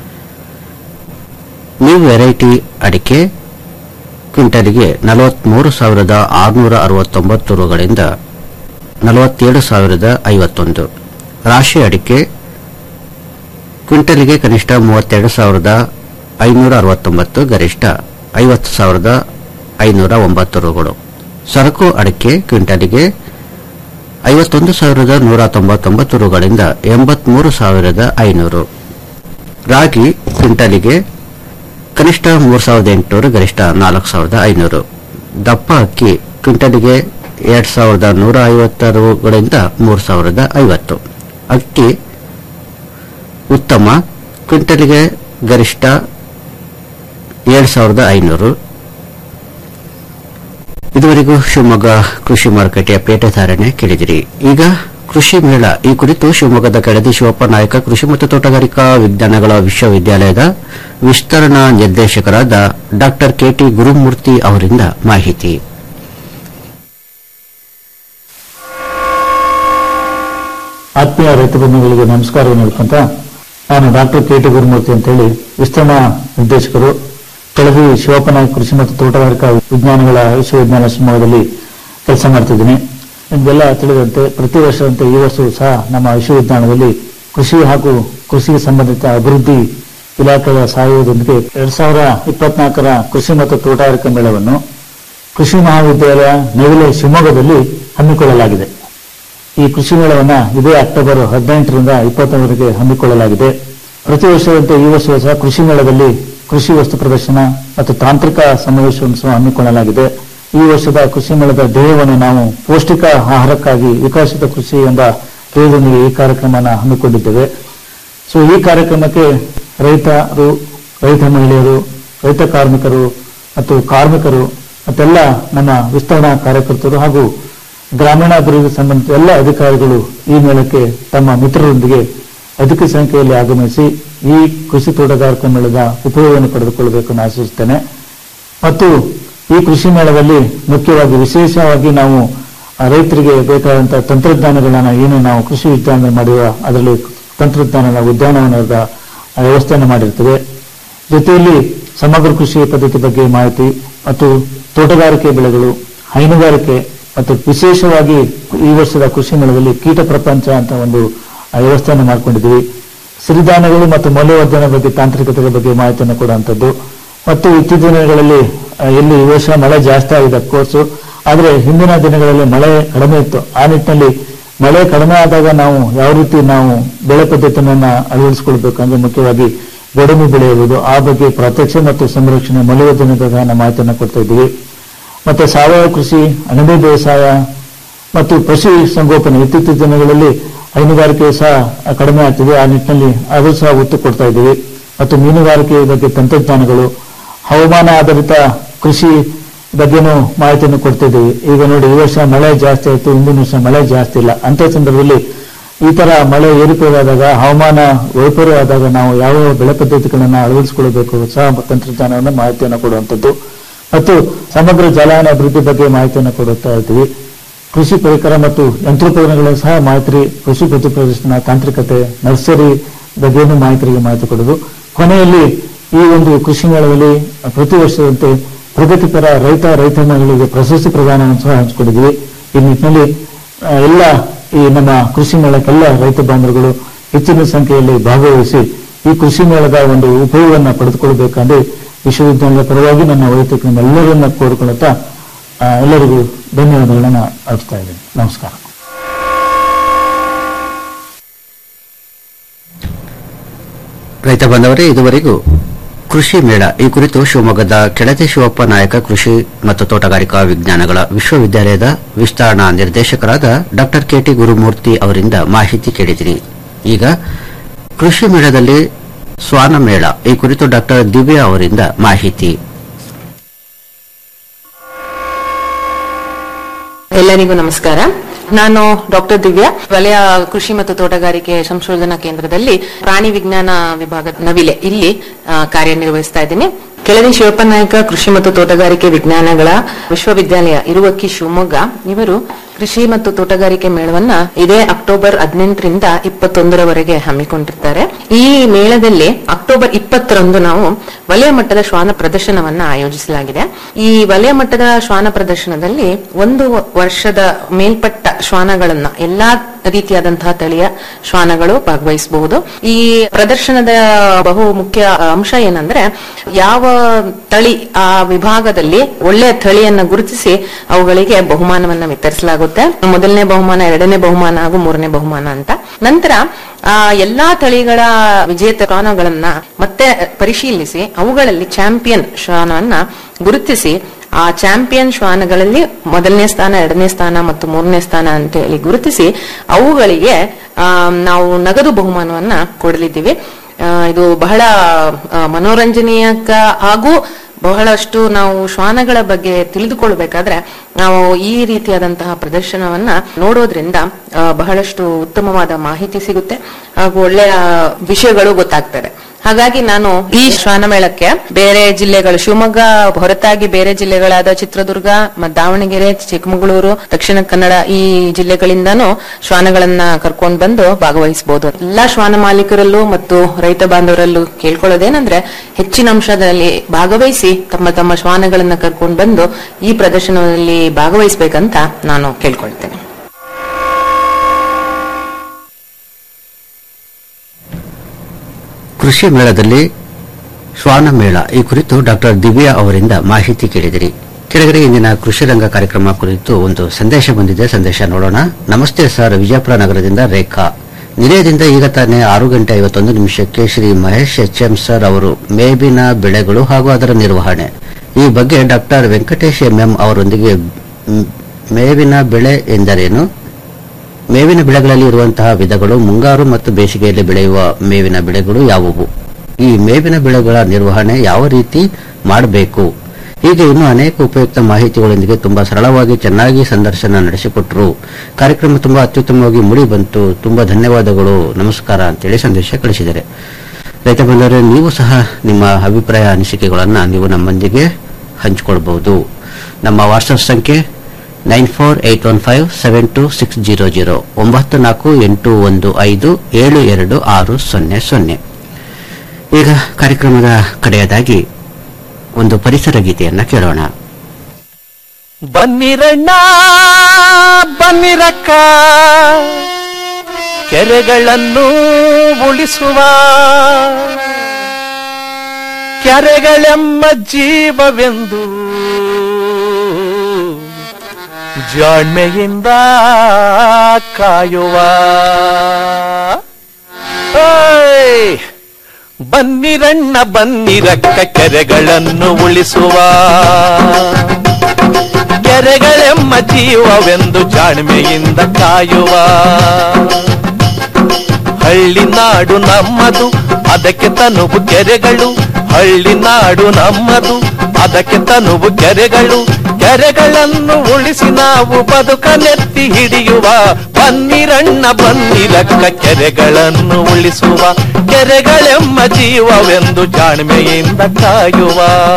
C: ನ್ಯೂ ವೆರೈಟಿ ಅಡಿಕೆ ಕ್ವಿಂಟಲಿಗೆ ನಲವತ್ಮೂರು ಸಾವಿರದ ಆರುನೂರ ಅರವತ್ತೊಂಬತ್ತು ರುಗಳಿಂದ ನಲವತ್ತೇಳು ಸಾವಿರದ ಐವತ್ತೊಂದು ರಾಶಿ ಅಡಿಕೆ ಕ್ವಿಂಟಲಿಗೆ ಕನಿಷ್ಠ ಮೂವತ್ತೆರಡು ಸಾವಿರದ ಐನೂರ ಅರವತ್ತೊಂಬತ್ತು ಗರಿಷ್ಠ ಐವತ್ತು ಸಾವಿರದ ಐನೂರ ಒಂಬತ್ತು ರುಗಳು ಸರಕು ಅಡಿಕೆ ಕ್ವಿಂಟಲಿಗೆ ಐವತ್ತೊಂದು ಸಾವಿರದ ನೂರ ತೊಂಬತ್ತೊಂಬತ್ತು ರುಗಳಿಂದ ಎಂಬತ್ಮೂರು ಸಾವಿರದ ಐನೂರು ರಾಗಿ ಕ್ವಿಂಟಲಿಗೆ ಕನಿಷ್ಠ ಮೂರು ಸಾವಿರದ ಎಂಟುನೂರು ಗರಿಷ್ಠ ನಾಲ್ಕು ಸಾವಿರದ ಐನೂರು ದಪ್ಪ ಅಕ್ಕಿ ಕ್ವಿಂಟಲಿಗೆ ಎರಡು ಸಾವಿರದ ನೂರ ಐವತ್ತು ರುಗಳಿಂದ ಮೂರು ಸಾವಿರದ ಐವತ್ತು ಅಕ್ಕಿ ಉತ್ತಮ ಕ್ವಿಂಟಲಿಗೆ ಗರಿಷ್ಠ ಏಳು ಸಾವಿರದ ಐನೂರು ಇದುವರೆಗೂ ಶಿವಮೊಗ್ಗ ಕೃಷಿ ಮಾರುಕಟ್ಟೆಯ ಪೇಟೆ ಧಾರಣೆ ಕೇಳಿದಿರಿ ಈಗ ಕೃಷಿ ಮೇಳ ಈ ಕುರಿತು ಶಿವಮೊಗ್ಗದ ಕೆಳದಿ ಶಿವಪ್ಪ ನಾಯಕ ಕೃಷಿ ಮತ್ತು ತೋಟಗಾರಿಕಾ ವಿಜ್ಞಾನಗಳ ವಿಶ್ವವಿದ್ಯಾಲಯದ ವಿಸ್ತರಣಾ ನಿರ್ದೇಶಕರಾದ ಡಾಕ್ಟರ್ ಕೆಟಿ ಗುರುಮೂರ್ತಿ ಅವರಿಂದ ಮಾಹಿತಿ
U: ಆತ್ಮೀಯ ರೈತ ಬಂಧುಗಳಿಗೆ ನಮಸ್ಕಾರವನ್ನು ಹೇಳ್ಕೊಂತ ನಾನು ಡಾಕ್ಟರ್ ಕೆ ಟಿ ಗುರುಮೂರ್ತಿ ಅಂತೇಳಿ ವಿಸ್ತರಣಾ ನಿರ್ದೇಶಕರು ಕೆಳದಿ ಶಿವಪ್ಪನಾಯಕ ಕೃಷಿ ಮತ್ತು ತೋಟಗಾರಿಕಾ ವಿಜ್ಞಾನಗಳ ವಿಶ್ವವಿದ್ಯಾಲಯ ಶಿವಮೊಗ್ಗದಲ್ಲಿ ಕೆಲಸ ಮಾಡ್ತಿದ್ದೀನಿ ನಿಮಗೆಲ್ಲ ತಿಳಿದಂತೆ ಪ್ರತಿ ವರ್ಷದಂತೆ ಈ ವರ್ಷವೂ ಸಹ ನಮ್ಮ ವಿಶ್ವವಿದ್ಯಾಲಯದಲ್ಲಿ ಕೃಷಿ ಹಾಗೂ ಕೃಷಿಗೆ ಸಂಬಂಧಿತ ಅಭಿವೃದ್ಧಿ ಇಲಾಖೆಯ ಸಹಯೋಗದೊಂದಿಗೆ ಎರಡ್ ಸಾವಿರ ಇಪ್ಪತ್ನಾಲ್ಕರ ಕೃಷಿ ಮತ್ತು ತೋಟಗಾರಿಕಾ ಮೇಳವನ್ನು ಕೃಷಿ ಮಹಾವಿದ್ಯಾಲಯ ನವಿಲೆ ಶಿವಮೊಗ್ಗದಲ್ಲಿ ಹಮ್ಮಿಕೊಳ್ಳಲಾಗಿದೆ ಈ ಕೃಷಿ ಮೇಳವನ್ನ ಇದೇ ಅಕ್ಟೋಬರ್ ಹದಿನೆಂಟರಿಂದ ಇಪ್ಪತ್ತೊಂದರವರೆಗೆ ಹಮ್ಮಿಕೊಳ್ಳಲಾಗಿದೆ ಪ್ರತಿ ವರ್ಷದಂತೆ ಈ ವರ್ಷವೂ ಸಹ ಕೃಷಿ ಮೇಳದಲ್ಲಿ ಕೃಷಿ ವಸ್ತು ಪ್ರದರ್ಶನ ಮತ್ತು ತಾಂತ್ರಿಕ ಸಮಾವೇಶವನ್ನು ಸಹ ಹಮ್ಮಿಕೊಳ್ಳಲಾಗಿದೆ ಈ ವರ್ಷದ ಕೃಷಿ ಮೇಳದ ಧ್ಯೇಯವನ್ನು ನಾವು ಪೌಷ್ಟಿಕ ಆಹಾರಕ್ಕಾಗಿ ವಿಕಸಿತ ಕೃಷಿ ಎಂಬ ಧ್ಯೇಯದೊಂದಿಗೆ ಈ ಕಾರ್ಯಕ್ರಮನ ಹಮ್ಮಿಕೊಂಡಿದ್ದೇವೆ ಸೊ ಈ ಕಾರ್ಯಕ್ರಮಕ್ಕೆ ರೈತರು ರೈತ ಮಹಿಳೆಯರು ರೈತ ಕಾರ್ಮಿಕರು ಮತ್ತು ಕಾರ್ಮಿಕರು ಮತ್ತೆಲ್ಲ ನಮ್ಮ ವಿಸ್ತರಣಾ ಕಾರ್ಯಕರ್ತರು ಹಾಗೂ ಗ್ರಾಮೀಣಾಭಿವೃದ್ಧಿ ಸಂಬಂಧಿತ ಎಲ್ಲ ಅಧಿಕಾರಿಗಳು ಈ ಮೇಳಕ್ಕೆ ತಮ್ಮ ಮಿತ್ರರೊಂದಿಗೆ ಅಧಿಕ ಸಂಖ್ಯೆಯಲ್ಲಿ ಆಗಮಿಸಿ ಈ ಕೃಷಿ ತೋಟಗಾರಿಕಾ ಮೇಳದ ಉಪಯೋಗವನ್ನು ಪಡೆದುಕೊಳ್ಳಬೇಕೆಂದು ಆಶಿಸುತ್ತೇನೆ ಮತ್ತು ಈ ಕೃಷಿ ಮೇಳದಲ್ಲಿ ಮುಖ್ಯವಾಗಿ ವಿಶೇಷವಾಗಿ ನಾವು ಆ ರೈತರಿಗೆ ಬೇಕಾದಂತಹ ತಂತ್ರಜ್ಞಾನಗಳನ್ನ ಏನು ನಾವು ಕೃಷಿ ವಿಜ್ಞಾನ ಮಾಡಿರುವ ಅದರಲ್ಲಿ ತಂತ್ರಜ್ಞಾನದ ಉದ್ಯಾನವನದ ವ್ಯವಸ್ಥೆಯನ್ನು ಮಾಡಿರ್ತೇವೆ ಜೊತೆಯಲ್ಲಿ ಸಮಗ್ರ ಕೃಷಿ ಪದ್ಧತಿ ಬಗ್ಗೆ ಮಾಹಿತಿ ಮತ್ತು ತೋಟಗಾರಿಕೆ ಬೆಳೆಗಳು ಹೈನುಗಾರಿಕೆ ಮತ್ತು ವಿಶೇಷವಾಗಿ ಈ ವರ್ಷದ ಕೃಷಿ ಮೇಳದಲ್ಲಿ ಕೀಟ ಪ್ರಪಂಚ ಅಂತ ಒಂದು ಆ, ವ್ಯವಸ್ಥೆಯನ್ನು ಮಾಡ್ಕೊಂಡಿದ್ದೀವಿ ಸಿರಿಧಾನ್ಯಗಳು ಮತ್ತು ಮೌಲ್ಯವರ್ಧನೆ ಬಗ್ಗೆ ತಾಂತ್ರಿಕತೆಗಳ ಬಗ್ಗೆ ಮಾಹಿತಿಯನ್ನು ಕೊಡುವಂಥದ್ದು ಮತ್ತು ಇತ್ತೀಚಿನ ದಿನಗಳಲ್ಲಿ ಆ, ಎಲ್ಲಿ ಈ ವರ್ಷ ಮಳೆ ಜಾಸ್ತಿ ಆಗಿದೆ ಕೋರ್ಸು ಆದ್ರೆ ಹಿಂದಿನ ದಿನಗಳಲ್ಲಿ ಮಳೆ ಕಡಿಮೆ ಇತ್ತು ಆ ನಿಟ್ಟಿನಲ್ಲಿ ಮಳೆ ಕಡಿಮೆ ಆದಾಗ ನಾವು ಯಾವ ರೀತಿ ನಾವು ಬೆಳೆ ಪದ್ಧತಿಯನ್ನ ಅಳವಡಿಸಿಕೊಳ್ಬೇಕು ಅಂದ್ರೆ ಮುಖ್ಯವಾಗಿ ಗೋಡಂಬಿ ಬೆಳೆಯುವುದು ಆ ಬಗ್ಗೆ ಪ್ರತ್ಯಕ್ಷ ಮತ್ತು ಸಂರಕ್ಷಣೆ ಮೌಲ್ಯವರ್ಧನೆದ ನಾವು ಮಾಹಿತಿಯನ್ನು ಕೊಡ್ತಾ ಇದ್ದೀವಿ ಮತ್ತೆ ಸಾವಯವ ಕೃಷಿ ಅಣಬೆ ಬೇಸಾಯ ಮತ್ತು ಪಶು ಸಂಗೋಪನೆ ಇತ್ತೀಚಿನ ದಿನಗಳಲ್ಲಿ ಹೈನುಗಾರಿಕೆ ಸಹ ಕಡಿಮೆ ಆಗ್ತಿದೆ ಆ ನಿಟ್ಟಿನಲ್ಲಿ ಅದು ಸಹ ಒತ್ತು ಕೊಡ್ತಾ ಇದ್ದೀವಿ ಮತ್ತು ಮೀನುಗಾರಿಕೆ ಬಗ್ಗೆ ತಂತ್ರಜ್ಞಾನಗಳು ಹವಾಮಾನ ಆಧಾರಿತ ಕೃಷಿ ಬಗ್ಗೆನೂ ಮಾಹಿತಿಯನ್ನು ಕೊಡ್ತಿದ್ದೀವಿ ಈಗ ನೋಡಿ ಈ ವರ್ಷ ಮಳೆ ಜಾಸ್ತಿ ಆಯಿತು ಹಿಂದಿನ ವರ್ಷ ಮಳೆ ಜಾಸ್ತಿ ಇಲ್ಲ ಅಂತ ಸಂದರ್ಭದಲ್ಲಿ ಈ ತರ ಮಳೆ ಏರುಪೇರಾದಾಗ ಹವಾಮಾನ ವೈಪರ್ಯ ಆದಾಗ ನಾವು ಯಾವ ಯಾವ ಬೆಳೆ ಪದ್ಧತಿಗಳನ್ನು ಅಳವಡಿಸಿಕೊಳ್ಳಬೇಕು ಹೊಸ ತಂತ್ರಜ್ಞಾನವನ್ನು ಮಾಹಿತಿಯನ್ನು ಕೊಡುವಂಥದ್ದು ಮತ್ತು ಸಮಗ್ರ ಜಲಾಯನ ಅಭಿವೃದ್ಧಿ ಬಗ್ಗೆ ಮಾಹಿತಿಯನ್ನು ಕೊಡುತ್ತಾ ಇದ್ದೀವಿ ಕೃಷಿ ಪರಿಕರ ಮತ್ತು ಯಂತ್ರೋಪಕರಣಗಳ ಸಹ ಮಾಹಿತಿ ಕೃಷಿ ಪ್ರತಿ ಪ್ರದರ್ಶನ ತಾಂತ್ರಿಕತೆ ನರ್ಸರಿ ಬಗ್ಗೆನೂ ಮಾಹಿತಿಗೆ ಮಾಹಿತಿ ಕೊಡೋದು ಕೊನೆಯಲ್ಲಿ ಈ ಒಂದು ಕೃಷಿ ಮೇಳದಲ್ಲಿ ಪ್ರತಿ ವರ್ಷದಂತೆ ಪ್ರಗತಿಪರ ರೈತ ರೈತ ಮಹಿಳೆಗೆ ಪ್ರಶಸ್ತಿ ಪ್ರದಾನವನ್ನು ಸಹ ಹಂಚಿಕೊಂಡಿದ್ದೀವಿ ಈ ನಿಟ್ಟಿನಲ್ಲಿ ಆ, ಎಲ್ಲ ಈ ನಮ್ಮ ಕೃಷಿ ಮೇಳಕ್ಕೆಲ್ಲ ರೈತ ಬಾಂಧವರುಗಳು ಹೆಚ್ಚಿನ ಸಂಖ್ಯೆಯಲ್ಲಿ ಭಾಗವಹಿಸಿ ಈ ಕೃಷಿ ಮೇಳದ ಒಂದು ಉಪಯೋಗವನ್ನು ಪಡೆದುಕೊಳ್ಳಬೇಕಂದ್ರೆ ವಿಶ್ವವಿದ್ಯಾಲಯದ ಪರವಾಗಿ ನನ್ನ ವೈಯಕ್ತಿಕ ನಿಮ್ಮೆಲ್ಲರನ್ನ ಕೋರಿಕೊಳ್ಳುತ್ತಾ ಆ, ಎಲ್ಲರಿಗೂ ಧನ್ಯವಾದಗಳನ್ನು ಅರ್ಪಿಸ್ತಾ ಇದ್ದೇನೆ ನಮಸ್ಕಾರ
C: ರೈತ ಬಾಂಧವರೇ ಇದುವರೆಗೂ ಕೃಷಿ ಮೇಳ ಈ ಕುರಿತು ಶಿವಮೊಗ್ಗದ ಕೆಳದಿ ಶಿವಪ್ಪ ನಾಯಕ ಕೃಷಿ ಮತ್ತು ತೋಟಗಾರಿಕಾ ವಿಜ್ಞಾನಗಳ ವಿಶ್ವವಿದ್ಯಾಲಯದ ವಿಸ್ತರಣಾ ನಿರ್ದೇಶಕರಾದ ಡಾ ಕೆಟಿ ಗುರುಮೂರ್ತಿ ಅವರಿಂದ ಮಾಹಿತಿ ಕೇಳಿದಿರಿ ಈಗ ಕೃಷಿ ಮೇಳದಲ್ಲಿ ಸ್ವಾನ ಮೇಳ ಈ ಕುರಿತು ಡಾ ದಿವ್ಯಾ ಅವರಿಂದ ಮಾಹಿತಿ
A: ಎಲ್ಲರಿಗೂ ನಮಸ್ಕಾರ ನಾನು ಡಾಕ್ಟರ್ ದಿವ್ಯಾ ವಲಯ ಕೃಷಿ ಮತ್ತು ತೋಟಗಾರಿಕೆ ಸಂಶೋಧನಾ ಕೇಂದ್ರದಲ್ಲಿ ಪ್ರಾಣಿ ವಿಜ್ಞಾನ ವಿಭಾಗದ ನವಿಲೆ ಇಲ್ಲಿ ಆ, ಕಾರ್ಯನಿರ್ವಹಿಸ್ತಾ ಇದ್ದೀನಿ ಕೆಳದಿ ಶಿವಪ್ಪನಾಯಕ ಕೃಷಿ ಮತ್ತು ತೋಟಗಾರಿಕೆ ವಿಜ್ಞಾನಗಳ ವಿಶ್ವವಿದ್ಯಾಲಯ ಇರುವಕ್ಕಿ ಶಿವಮೊಗ್ಗ ಇವರು ಕೃಷಿ ಮತ್ತು ತೋಟಗಾರಿಕೆ ಮೇಳವನ್ನ ಇದೇ ಅಕ್ಟೋಬರ್ ಹದಿನೆಂಟರಿಂದ ಇಪ್ಪತ್ತೊಂದರವರೆಗೆ ಹಮ್ಮಿಕೊಂಡಿರ್ತಾರೆ ಈ ಮೇಳದಲ್ಲಿ ಅಕ್ಟೋಬರ್ ಇಪ್ಪತ್ತರಂದು ನಾವು ವಲಯ ಮಟ್ಟದ ಶ್ವಾನ ಪ್ರದರ್ಶನವನ್ನ ಆಯೋಜಿಸಲಾಗಿದೆ ಈ ವಲಯ ಮಟ್ಟದ ಶ್ವಾನ ಪ್ರದರ್ಶನದಲ್ಲಿ ಒಂದು ವರ್ಷದ ಮೇಲ್ಪಟ್ಟ ಶ್ವಾನಗಳನ್ನ ಎಲ್ಲಾ ರೀತಿಯಾದಂತಹ ತಳಿಯ ಶ್ವಾನಗಳು ಭಾಗವಹಿಸಬಹುದು ಈ ಪ್ರದರ್ಶನದ ಬಹು ಮುಖ್ಯ ಅಂಶ ಏನಂದ್ರೆ ಯಾವ ತಳಿ ಆ ವಿಭಾಗದಲ್ಲಿ ಒಳ್ಳೆಯ ತಳಿಯನ್ನ ಗುರುತಿಸಿ ಅವುಗಳಿಗೆ ಬಹುಮಾನವನ್ನ ವಿತರಿಸಲಾಗುತ್ತೆ ಮೊದಲನೇ ಬಹುಮಾನ ಎರಡನೇ ಬಹುಮಾನ ಹಾಗೂ ಮೂರನೇ ಬಹುಮಾನ ಅಂತ ನಂತರ ಆ ಎಲ್ಲಾ ತಳಿಗಳ ವಿಜೇತ ಶ್ವಾನಗಳನ್ನ ಮತ್ತೆ ಪರಿಶೀಲಿಸಿ ಅವುಗಳಲ್ಲಿ ಚಾಂಪಿಯನ್ ಶ್ವಾನವನ್ನ ಗುರುತಿಸಿ ಆ ಚಾಂಪಿಯನ್ ಶ್ವಾನಗಳಲ್ಲಿ ಮೊದಲನೇ ಸ್ಥಾನ ಎರಡನೇ ಸ್ಥಾನ ಮತ್ತು ಮೂರನೇ ಸ್ಥಾನ ಅಂತ ಹೇಳಿ ಗುರುತಿಸಿ ಅವುಗಳಿಗೆ ಆ, ನಾವು ನಗದು ಬಹುಮಾನವನ್ನ ಕೊಡಲಿದ್ದೀವಿ ಆ, ಇದು ಬಹಳ ಆ, ಮನೋರಂಜನೀಯಕ ಹಾಗೂ ಬಹಳಷ್ಟು ನಾವು ಶ್ವಾನಗಳ ಬಗ್ಗೆ ತಿಳಿದುಕೊಳ್ಬೇಕಾದ್ರೆ ನಾವು ಈ ರೀತಿಯಾದಂತಹ ಪ್ರದರ್ಶನವನ್ನ ನೋಡೋದ್ರಿಂದ ಆ, ಬಹಳಷ್ಟು ಉತ್ತಮವಾದ ಮಾಹಿತಿ ಸಿಗುತ್ತೆ ಹಾಗೂ ಒಳ್ಳೆಯ ವಿಷಯಗಳು ಗೊತ್ತಾಗ್ತದೆ ಹಾಗಾಗಿ ನಾನು ಈ ಶ್ವಾನ ಮೇಳಕ್ಕೆ ಬೇರೆ ಜಿಲ್ಲೆಗಳು ಶಿವಮೊಗ್ಗ ಹೊರತಾಗಿ ಬೇರೆ ಜಿಲ್ಲೆಗಳಾದ ಚಿತ್ರದುರ್ಗ ಮತ್ತು ದಾವಣಗೆರೆ ಚಿಕ್ಕಮಗಳೂರು ದಕ್ಷಿಣ ಕನ್ನಡ ಈ ಜಿಲ್ಲೆಗಳಿಂದಾನು ಶ್ವಾನಗಳನ್ನ ಕರ್ಕೊಂಡು ಬಂದು ಭಾಗವಹಿಸಬಹುದು ಎಲ್ಲಾ ಶ್ವಾನ ಮಾಲೀಕರಲ್ಲೂ ಮತ್ತು ರೈತ ಬಾಂಧವರಲ್ಲೂ ಕೇಳ್ಕೊಳ್ಳೋದೇನಂದ್ರೆ ಹೆಚ್ಚಿನ ಅಂಶದಲ್ಲಿ ಭಾಗವಹಿಸಿ ತಮ್ಮ ತಮ್ಮ ಶ್ವಾನಗಳನ್ನ ಕರ್ಕೊಂಡು ಬಂದು ಈ ಪ್ರದರ್ಶನದಲ್ಲಿ ಭಾಗವಹಿಸಬೇಕಂತ ನಾನು ಕೇಳ್ಕೊಳ್ತೇನೆ
C: ಕೃಷಿ ಮೇಳದಲ್ಲಿ ಶ್ವಾನ ಮೇಳ ಈ ಕುರಿತು ಡಾಕ್ಟರ್ ದಿವ್ಯಾ ಅವರಿಂದ ಮಾಹಿತಿ ಕೇಳಿದಿರಿ ಕೆಳಗಡೆ ಇಂದಿನ ಕೃಷಿ ರಂಗ ಕಾರ್ಯಕ್ರಮ ಕುರಿತು ಒಂದು ಸಂದೇಶ ಬಂದಿದೆ ಸಂದೇಶ ನೋಡೋಣ ನಮಸ್ತೆ ಸರ್ ವಿಜಯಪುರ ನಗರದಿಂದ ರೇಖಾ ನಿಲಯದಿಂದ ಈಗ ತಾನೇ ಆರು ಗಂಟೆ ಐವತ್ತೊಂದು ನಿಮಿಷಕ್ಕೆ Shri Mahesh H M sir ಅವರು ಮೇವಿನ ಬೆಳೆಗಳು ಹಾಗೂ ಅದರ ನಿರ್ವಹಣೆ ಈ ಬಗ್ಗೆ ಡಾಕ್ಟರ್ ವೆಂಕಟೇಶ್ ಎಂಎಂ ಅವರೊಂದಿಗೆ ಮ್, ಮೇವಿನ ಬೆಳೆ ಎಂದರೇನು ಮೇವಿನ ಬೆಳೆಗಳಲ್ಲಿ ಇರುವಂತಹ ವಿಧಗಳು ಮುಂಗಾರು ಮತ್ತು ಬೇಸಿಗೆಯಲ್ಲಿ ಬೆಳೆಯುವ ಮೇವಿನ ಬೆಳೆಗಳು ಯಾವುವು ಈ ಮೇವಿನ ಬೆಳೆಗಳ ನಿರ್ವಹಣೆ ಯಾವ ರೀತಿ ಮಾಡಬೇಕು ಹೀಗೆ ಇನ್ನೂ ಅನೇಕ ಉಪಯುಕ್ತ ಮಾಹಿತಿಗಳೊಂದಿಗೆ ತುಂಬಾ ಸರಳವಾಗಿ ಚೆನ್ನಾಗಿ ಸಂದರ್ಶನ ನಡೆಸಿಕೊಟ್ರು ಕಾರ್ಯಕ್ರಮ ತುಂಬಾ ಅತ್ಯುತ್ತಮವಾಗಿ ಮುಡಿ ಬಂತು ತುಂಬಾ ಧನ್ಯವಾದಗಳು ನಮಸ್ಕಾರ ಅಂತೇಳಿ ಸಂದೇಶ ಕಳಿಸಿದ್ದಾರೆ ರೈತ ಬಂದವರೇ ನೀವು ಸಹ ನಿಮ್ಮ ಅಭಿಪ್ರಾಯ ಅನಿಸಿಕೆಗಳನ್ನ ನೀವು ನಮ್ಮೊಂದಿಗೆ ಹಂಚಿಕೊಳ್ಬಹುದು ನಮ್ಮ ವಾಟ್ಸ್ಆಪ್ ಸಂಖ್ಯೆ nine four eight one five seven two six zero zero ಒಂಬತ್ತು ನಾಲ್ಕು ಎಂಟು ಒಂದು ಐದು ಏಳು ಎರಡು ಆರು ಸೊನ್ನೆ ಸೊನ್ನೆ ಈಗ ಕಾರ್ಯಕ್ರಮದ ಕಡೆಯದಾಗಿ ಒಂದು ಪರಿಸರ ಗೀತೆಯನ್ನ ಕೇಳೋಣ
V: ಬನ್ನಿರಣ್ಣ ಬನ್ನಿರಕ್ಕ ಕೆರೆಗಳನ್ನು ಉಳಿಸುವ ಕೆರೆಗಳೆಮ್ಮ ಜೀವವೆಂದು ಜಾಣ್ಮೆಯಿಂದ ಕಾಯುವ ಓಯ್! ಬನ್ನಿರಣ್ಣ ಬನ್ನಿರಕ್ಕ ಕೆರೆಗಳನ್ನು ಉಳಿಸುವ ಕೆರೆಗಳೆಮ್ಮ ಜೀವವೆಂದು ಜಾಣ್ಮೆಯಿಂದ ಕಾಯುವ ಹಳ್ಳಿ ನಾಡು ನಮ್ಮದು ಅದಕ್ಕೆ ತನುವು ಕೆರೆಗಳು ಹಳ್ಳಿ ನಾಡು ನಮ್ಮದು ಅದಕ್ಕೆ ತನುವು ಕೆರೆಗಳು ಕೆರೆಗಳನ್ನು ಉಳಿಸಿ ನಾವು ಬದುಕನೆತ್ತಿ ಹಿಡಿಯುವ ಬನ್ನಿರಣ್ಣ ಬನ್ನಿರಕ್ಕ ಕೆರೆಗಳನ್ನು ಉಳಿಸುವ ಕೆರೆಗಳೆಮ್ಮ ಜೀವವೆಂದು ಜಾಣ್ಮೆಯಿಂದ ಕಾಯುವ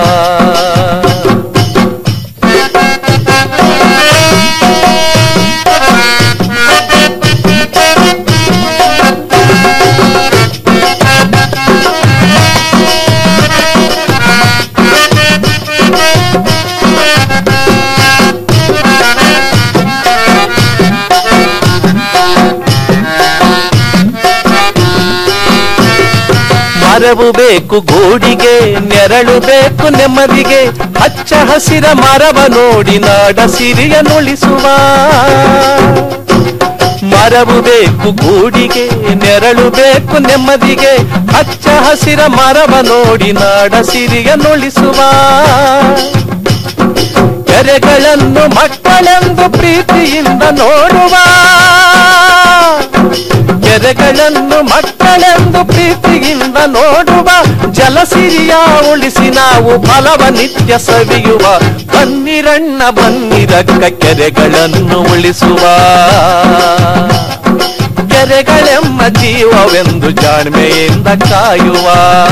V: ಮರವು ಬೇಕು ಗೂಡಿಗೆ ನೆರಳು ಬೇಕು ನೆಮ್ಮದಿಗೆ ಹಚ್ಚ ಹಸಿರ ಮರವ ನೋಡಿ ನಾಡ ಸಿರಿಯ ನುಳಿಸುವ ಮರವು ಬೇಕು ಗೂಡಿಗೆ ನೆರಳು ಬೇಕು ನೆಮ್ಮದಿಗೆ ಹಚ್ಚ ಹಸಿರ ಮರವ ನೋಡಿ ನಾಡ ಸಿರಿಯ ನುಳಿಸುವ ಕೆರೆಗಳನ್ನು ಮಕ್ಕಳೆಂದು ಪ್ರೀತಿಯಿಂದ ನೋಡುವ ಕೆರೆಗಳನ್ನು ಮಕ್ಕಳೆಂದು ಪ್ರೀತಿಯಿಂದ ನೋಡುವ ಜಲಸಿರಿಯ ಉಳಿಸಿ ನಾವು ಫಲವ ನಿತ್ಯ ಸವಿಯುವ ಬನ್ನಿರಣ್ಣ ಬನ್ನಿರಕ್ಕ ಕೆರೆಗಳನ್ನು ಉಳಿಸುವ ಕೆರೆಗಳೆಮ್ಮ ಜೀವವೆಂದು ಜಾಣ್ಮೆಯಿಂದ ಕಾಯುವ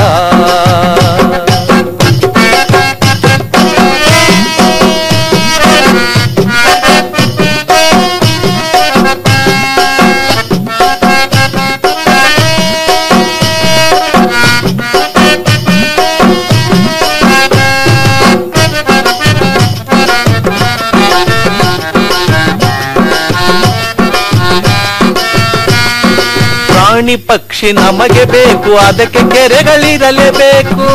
V: ಪ್ರಾಣಿ ಪಕ್ಷಿ ನಮಗೆ ಬೇಕು ಅದಕ್ಕೆ ಕೆರೆಗಳಿರಲೇಬೇಕು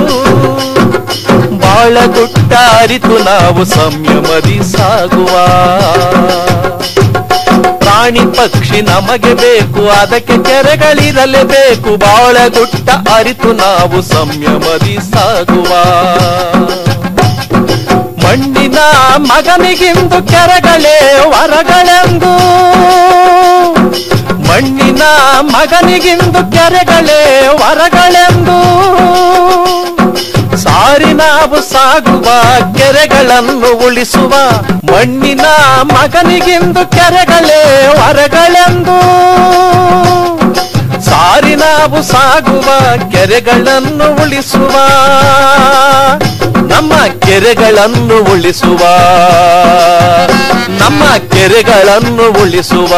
V: ಬಾಳಗುಟ್ಟ ಅರಿತು ನಾವು ಸಂಯಮದಿ ಸಾಗುವ ಪ್ರಾಣಿ ಪಕ್ಷಿ ನಮಗೆ ಬೇಕು ಅದಕ್ಕೆ ಕೆರೆಗಳಿರಲೇಬೇಕು ಬಾಳಗುಟ್ಟ ಅರಿತು ನಾವು ಸಂಯಮದಿ ಸಾಗುವ ಮಣ್ಣಿನ ಮಗನಿಗಿಂದು ಕೆರೆಗಳೇ ವರಗಳೆಂದು ಮಣ್ಣಿನ ಮಗನಿಗಿಂದು ಕೆರೆಗಳೇ ವರಗಳೆಂದು ಸಾರಿ ನಾವು ಸಾಗುವ ಕೆರೆಗಳನ್ನು ಉಳಿಸುವ ಮಣ್ಣಿನ ಮಗನಿಗಿಂದು ಕೆರೆಗಳೇ ವರಗಳೆಂದು ಸಾರಿ ನಾವು ಸಾಗುವ ಕೆರೆಗಳನ್ನು ಉಳಿಸುವ ನಮ್ಮ ಕೆರೆಗಳನ್ನು ಉಳಿಸುವ ನಮ್ಮ ಕೆರೆಗಳನ್ನು ಉಳಿಸುವ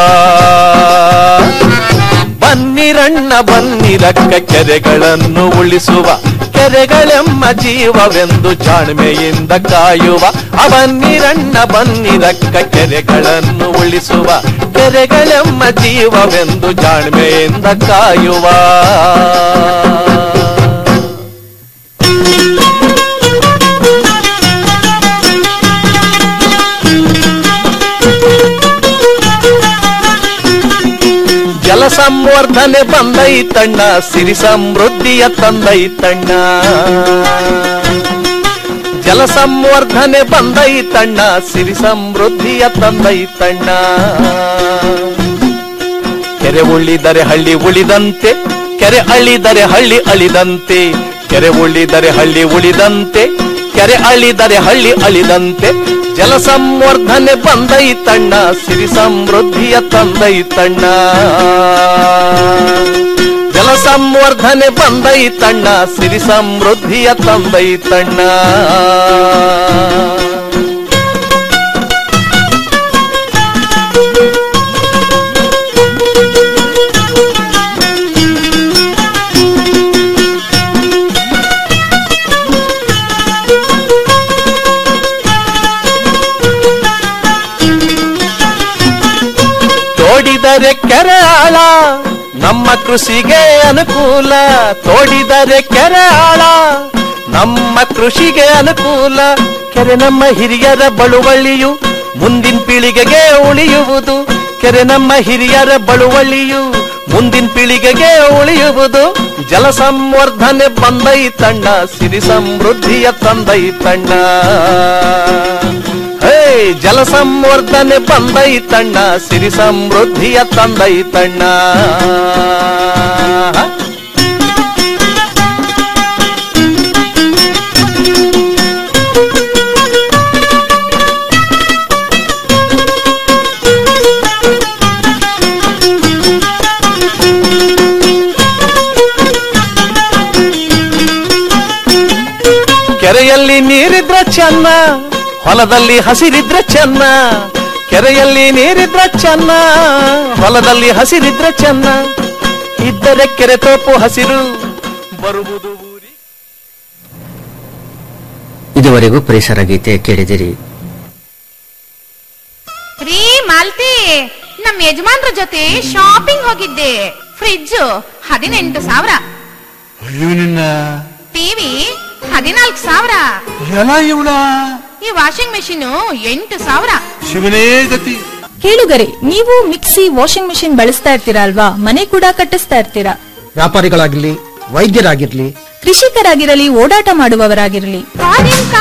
V: ಬನ್ನಿರಣ್ಣ ಬನ್ನಿರಕ್ಕ ಕೆರೆಗಳನ್ನು ಉಳಿಸುವ ಕೆರೆಗಳೆಮ್ಮ ಜೀವವೆಂದು ಜಾಣ್ಮೆಯಿಂದ ಕಾಯುವ ಬನ್ನಿರಣ್ಣ ಬನ್ನಿರಕ್ಕ ಕೆರೆಗಳನ್ನು ಉಳಿಸುವ ಕೆರೆಗಳೆಮ್ಮ ಜೀವವೆಂದು ಜಾಣ್ಮೆಯಿಂದ ಕಾಯುವ ಜಲ ಸಂವರ್ಧನೆ ಬಂದೈತಣ್ಣ ಸಿರಿ ಸಮೃದ್ಧಿಯ ತಂದೈತಣ್ಣ ಜಲ ಸಂವರ್ಧನೆ ಬಂದೈತಣ್ಣ ಸಿರಿ ಸಮೃದ್ಧಿಯ ತಂದೈತಣ್ಣ ಕೆರೆ ಉಳಿದರೆ ಹಳ್ಳಿ ಉಳಿದಂತೆ ಕೆರೆ ಅಳಿದರೆ ಹಳ್ಳಿ ಅಳಿದಂತೆ ಕೆರೆ ಉಳಿದರೆ ಹಳ್ಳಿ ಉಳಿದಂತೆ ಕೆರೆ ಅಳಿದರೆ ಹಳ್ಳಿ ಅಳಿದಂತೆ ಜಲ ಸಂವರ್ಧನೆ ಬಂದೈತಣ್ಣ ಸಿರಿ ಸಮೃದ್ಧಿಯ ತಂದೈತಣ್ಣ ಜಲ ಸಂವರ್ಧನೆ ಬಂದೈತಣ್ಣ ಸಿರಿ ಸಮೃದ್ಧಿಯ ತಂದೈತಣ್ಣ ತೋಡಿದರೆ ಕೆರೆ ಆಳ ನಮ್ಮ ಕೃಷಿಗೆ ಅನುಕೂಲ ತೋಡಿದರೆ ಕೆರೆ ಆಳ ನಮ್ಮ ಕೃಷಿಗೆ ಅನುಕೂಲ ಕೆರೆ ನಮ್ಮ ಹಿರಿಯರ ಬಳುವಳಿಯು ಮುಂದಿನ ಪೀಳಿಗೆಗೆ ಉಳಿಯುವುದು ಕೆರೆ ನಮ್ಮ ಹಿರಿಯರ ಬಳುವಳಿಯು ಮುಂದಿನ ಪೀಳಿಗೆಗೆ ಉಳಿಯುವುದು ಜಲ ಸಂವರ್ಧನೆ ಬಂದೈತಣ್ಣ ಸಿರಿ ಸಮೃದ್ಧಿಯ ತಂದೈತಣ್ಣ ಹೇ ಜಲ ಸಂವರ್ಧನೆ ಬಂದೈತಣ್ಣ ಸಿರಿ ಸಮೃದ್ಧಿಯ ತಂದೈತಣ್ಣ ಕೆರೆಯಲ್ಲಿ ನೀರಿದ್ರ ಚೆನ್ನ ಹೊಲದಲ್ಲಿ ಹಸಿರಿದ್ರ ಚೆನ್ನ ಕೆರೆಯಲ್ಲಿ ನೀರಿದ್ರ ಚೆನ್ನ ಹೊಲದಲ್ಲಿ ಹಸಿರಿದ್ರ ಚೆನ್ನ ಇದ್ದರೆ ಕೆರೆ ತೋಪು ಹಸಿರು ಬರುವುದು
C: ಇದುವರೆಗೂ ಪರಿಸರ ಗೀತೆ ಕೇಳಿದಿರಿ
B: ರೀ ಮಾಲ್ತಿ ನಮ್ ಯಜಮಾನ್ರ ಜೊತೆ ಶಾಪಿಂಗ್ ಹೋಗಿದ್ದೆ ಫ್ರಿಡ್ಜ್ ಹದಿನೆಂಟು ಸಾವಿರ
D: ಅಯ್ಯೋ ನಿನ್ನ
B: ಟಿವಿ ಹದಿನಾಲ್ಕು ಸಾವಿರ
D: ಎಲ್ಲ ಇವಳ
B: ಈ ವಾಷಿಂಗ್ ಮೆಷಿನ್ ಎಂಟು ಸಾವಿರ
D: ಶಿವನೇ ಗತಿ
I: ಕೇಳುಗರೆ ನೀವು ಮಿಕ್ಸಿ ವಾಷಿಂಗ್ ಮೆಷಿನ್ ಬಳಸ್ತಾ ಇರ್ತೀರಾ ಅಲ್ವಾ ಮನೆ ಕೂಡ ಕಟ್ಟಿಸ್ತಾ ಇರ್ತೀರಾ
E: ವ್ಯಾಪಾರಿಗಳಾಗಿರ್ಲಿ ವೈದ್ಯರಾಗಿರ್ಲಿ
I: ಕೃಷಿಕರಾಗಿರಲಿ ಓಡಾಟ ಮಾಡುವವರಾಗಿರಲಿ
B: ಫಾರಿನ್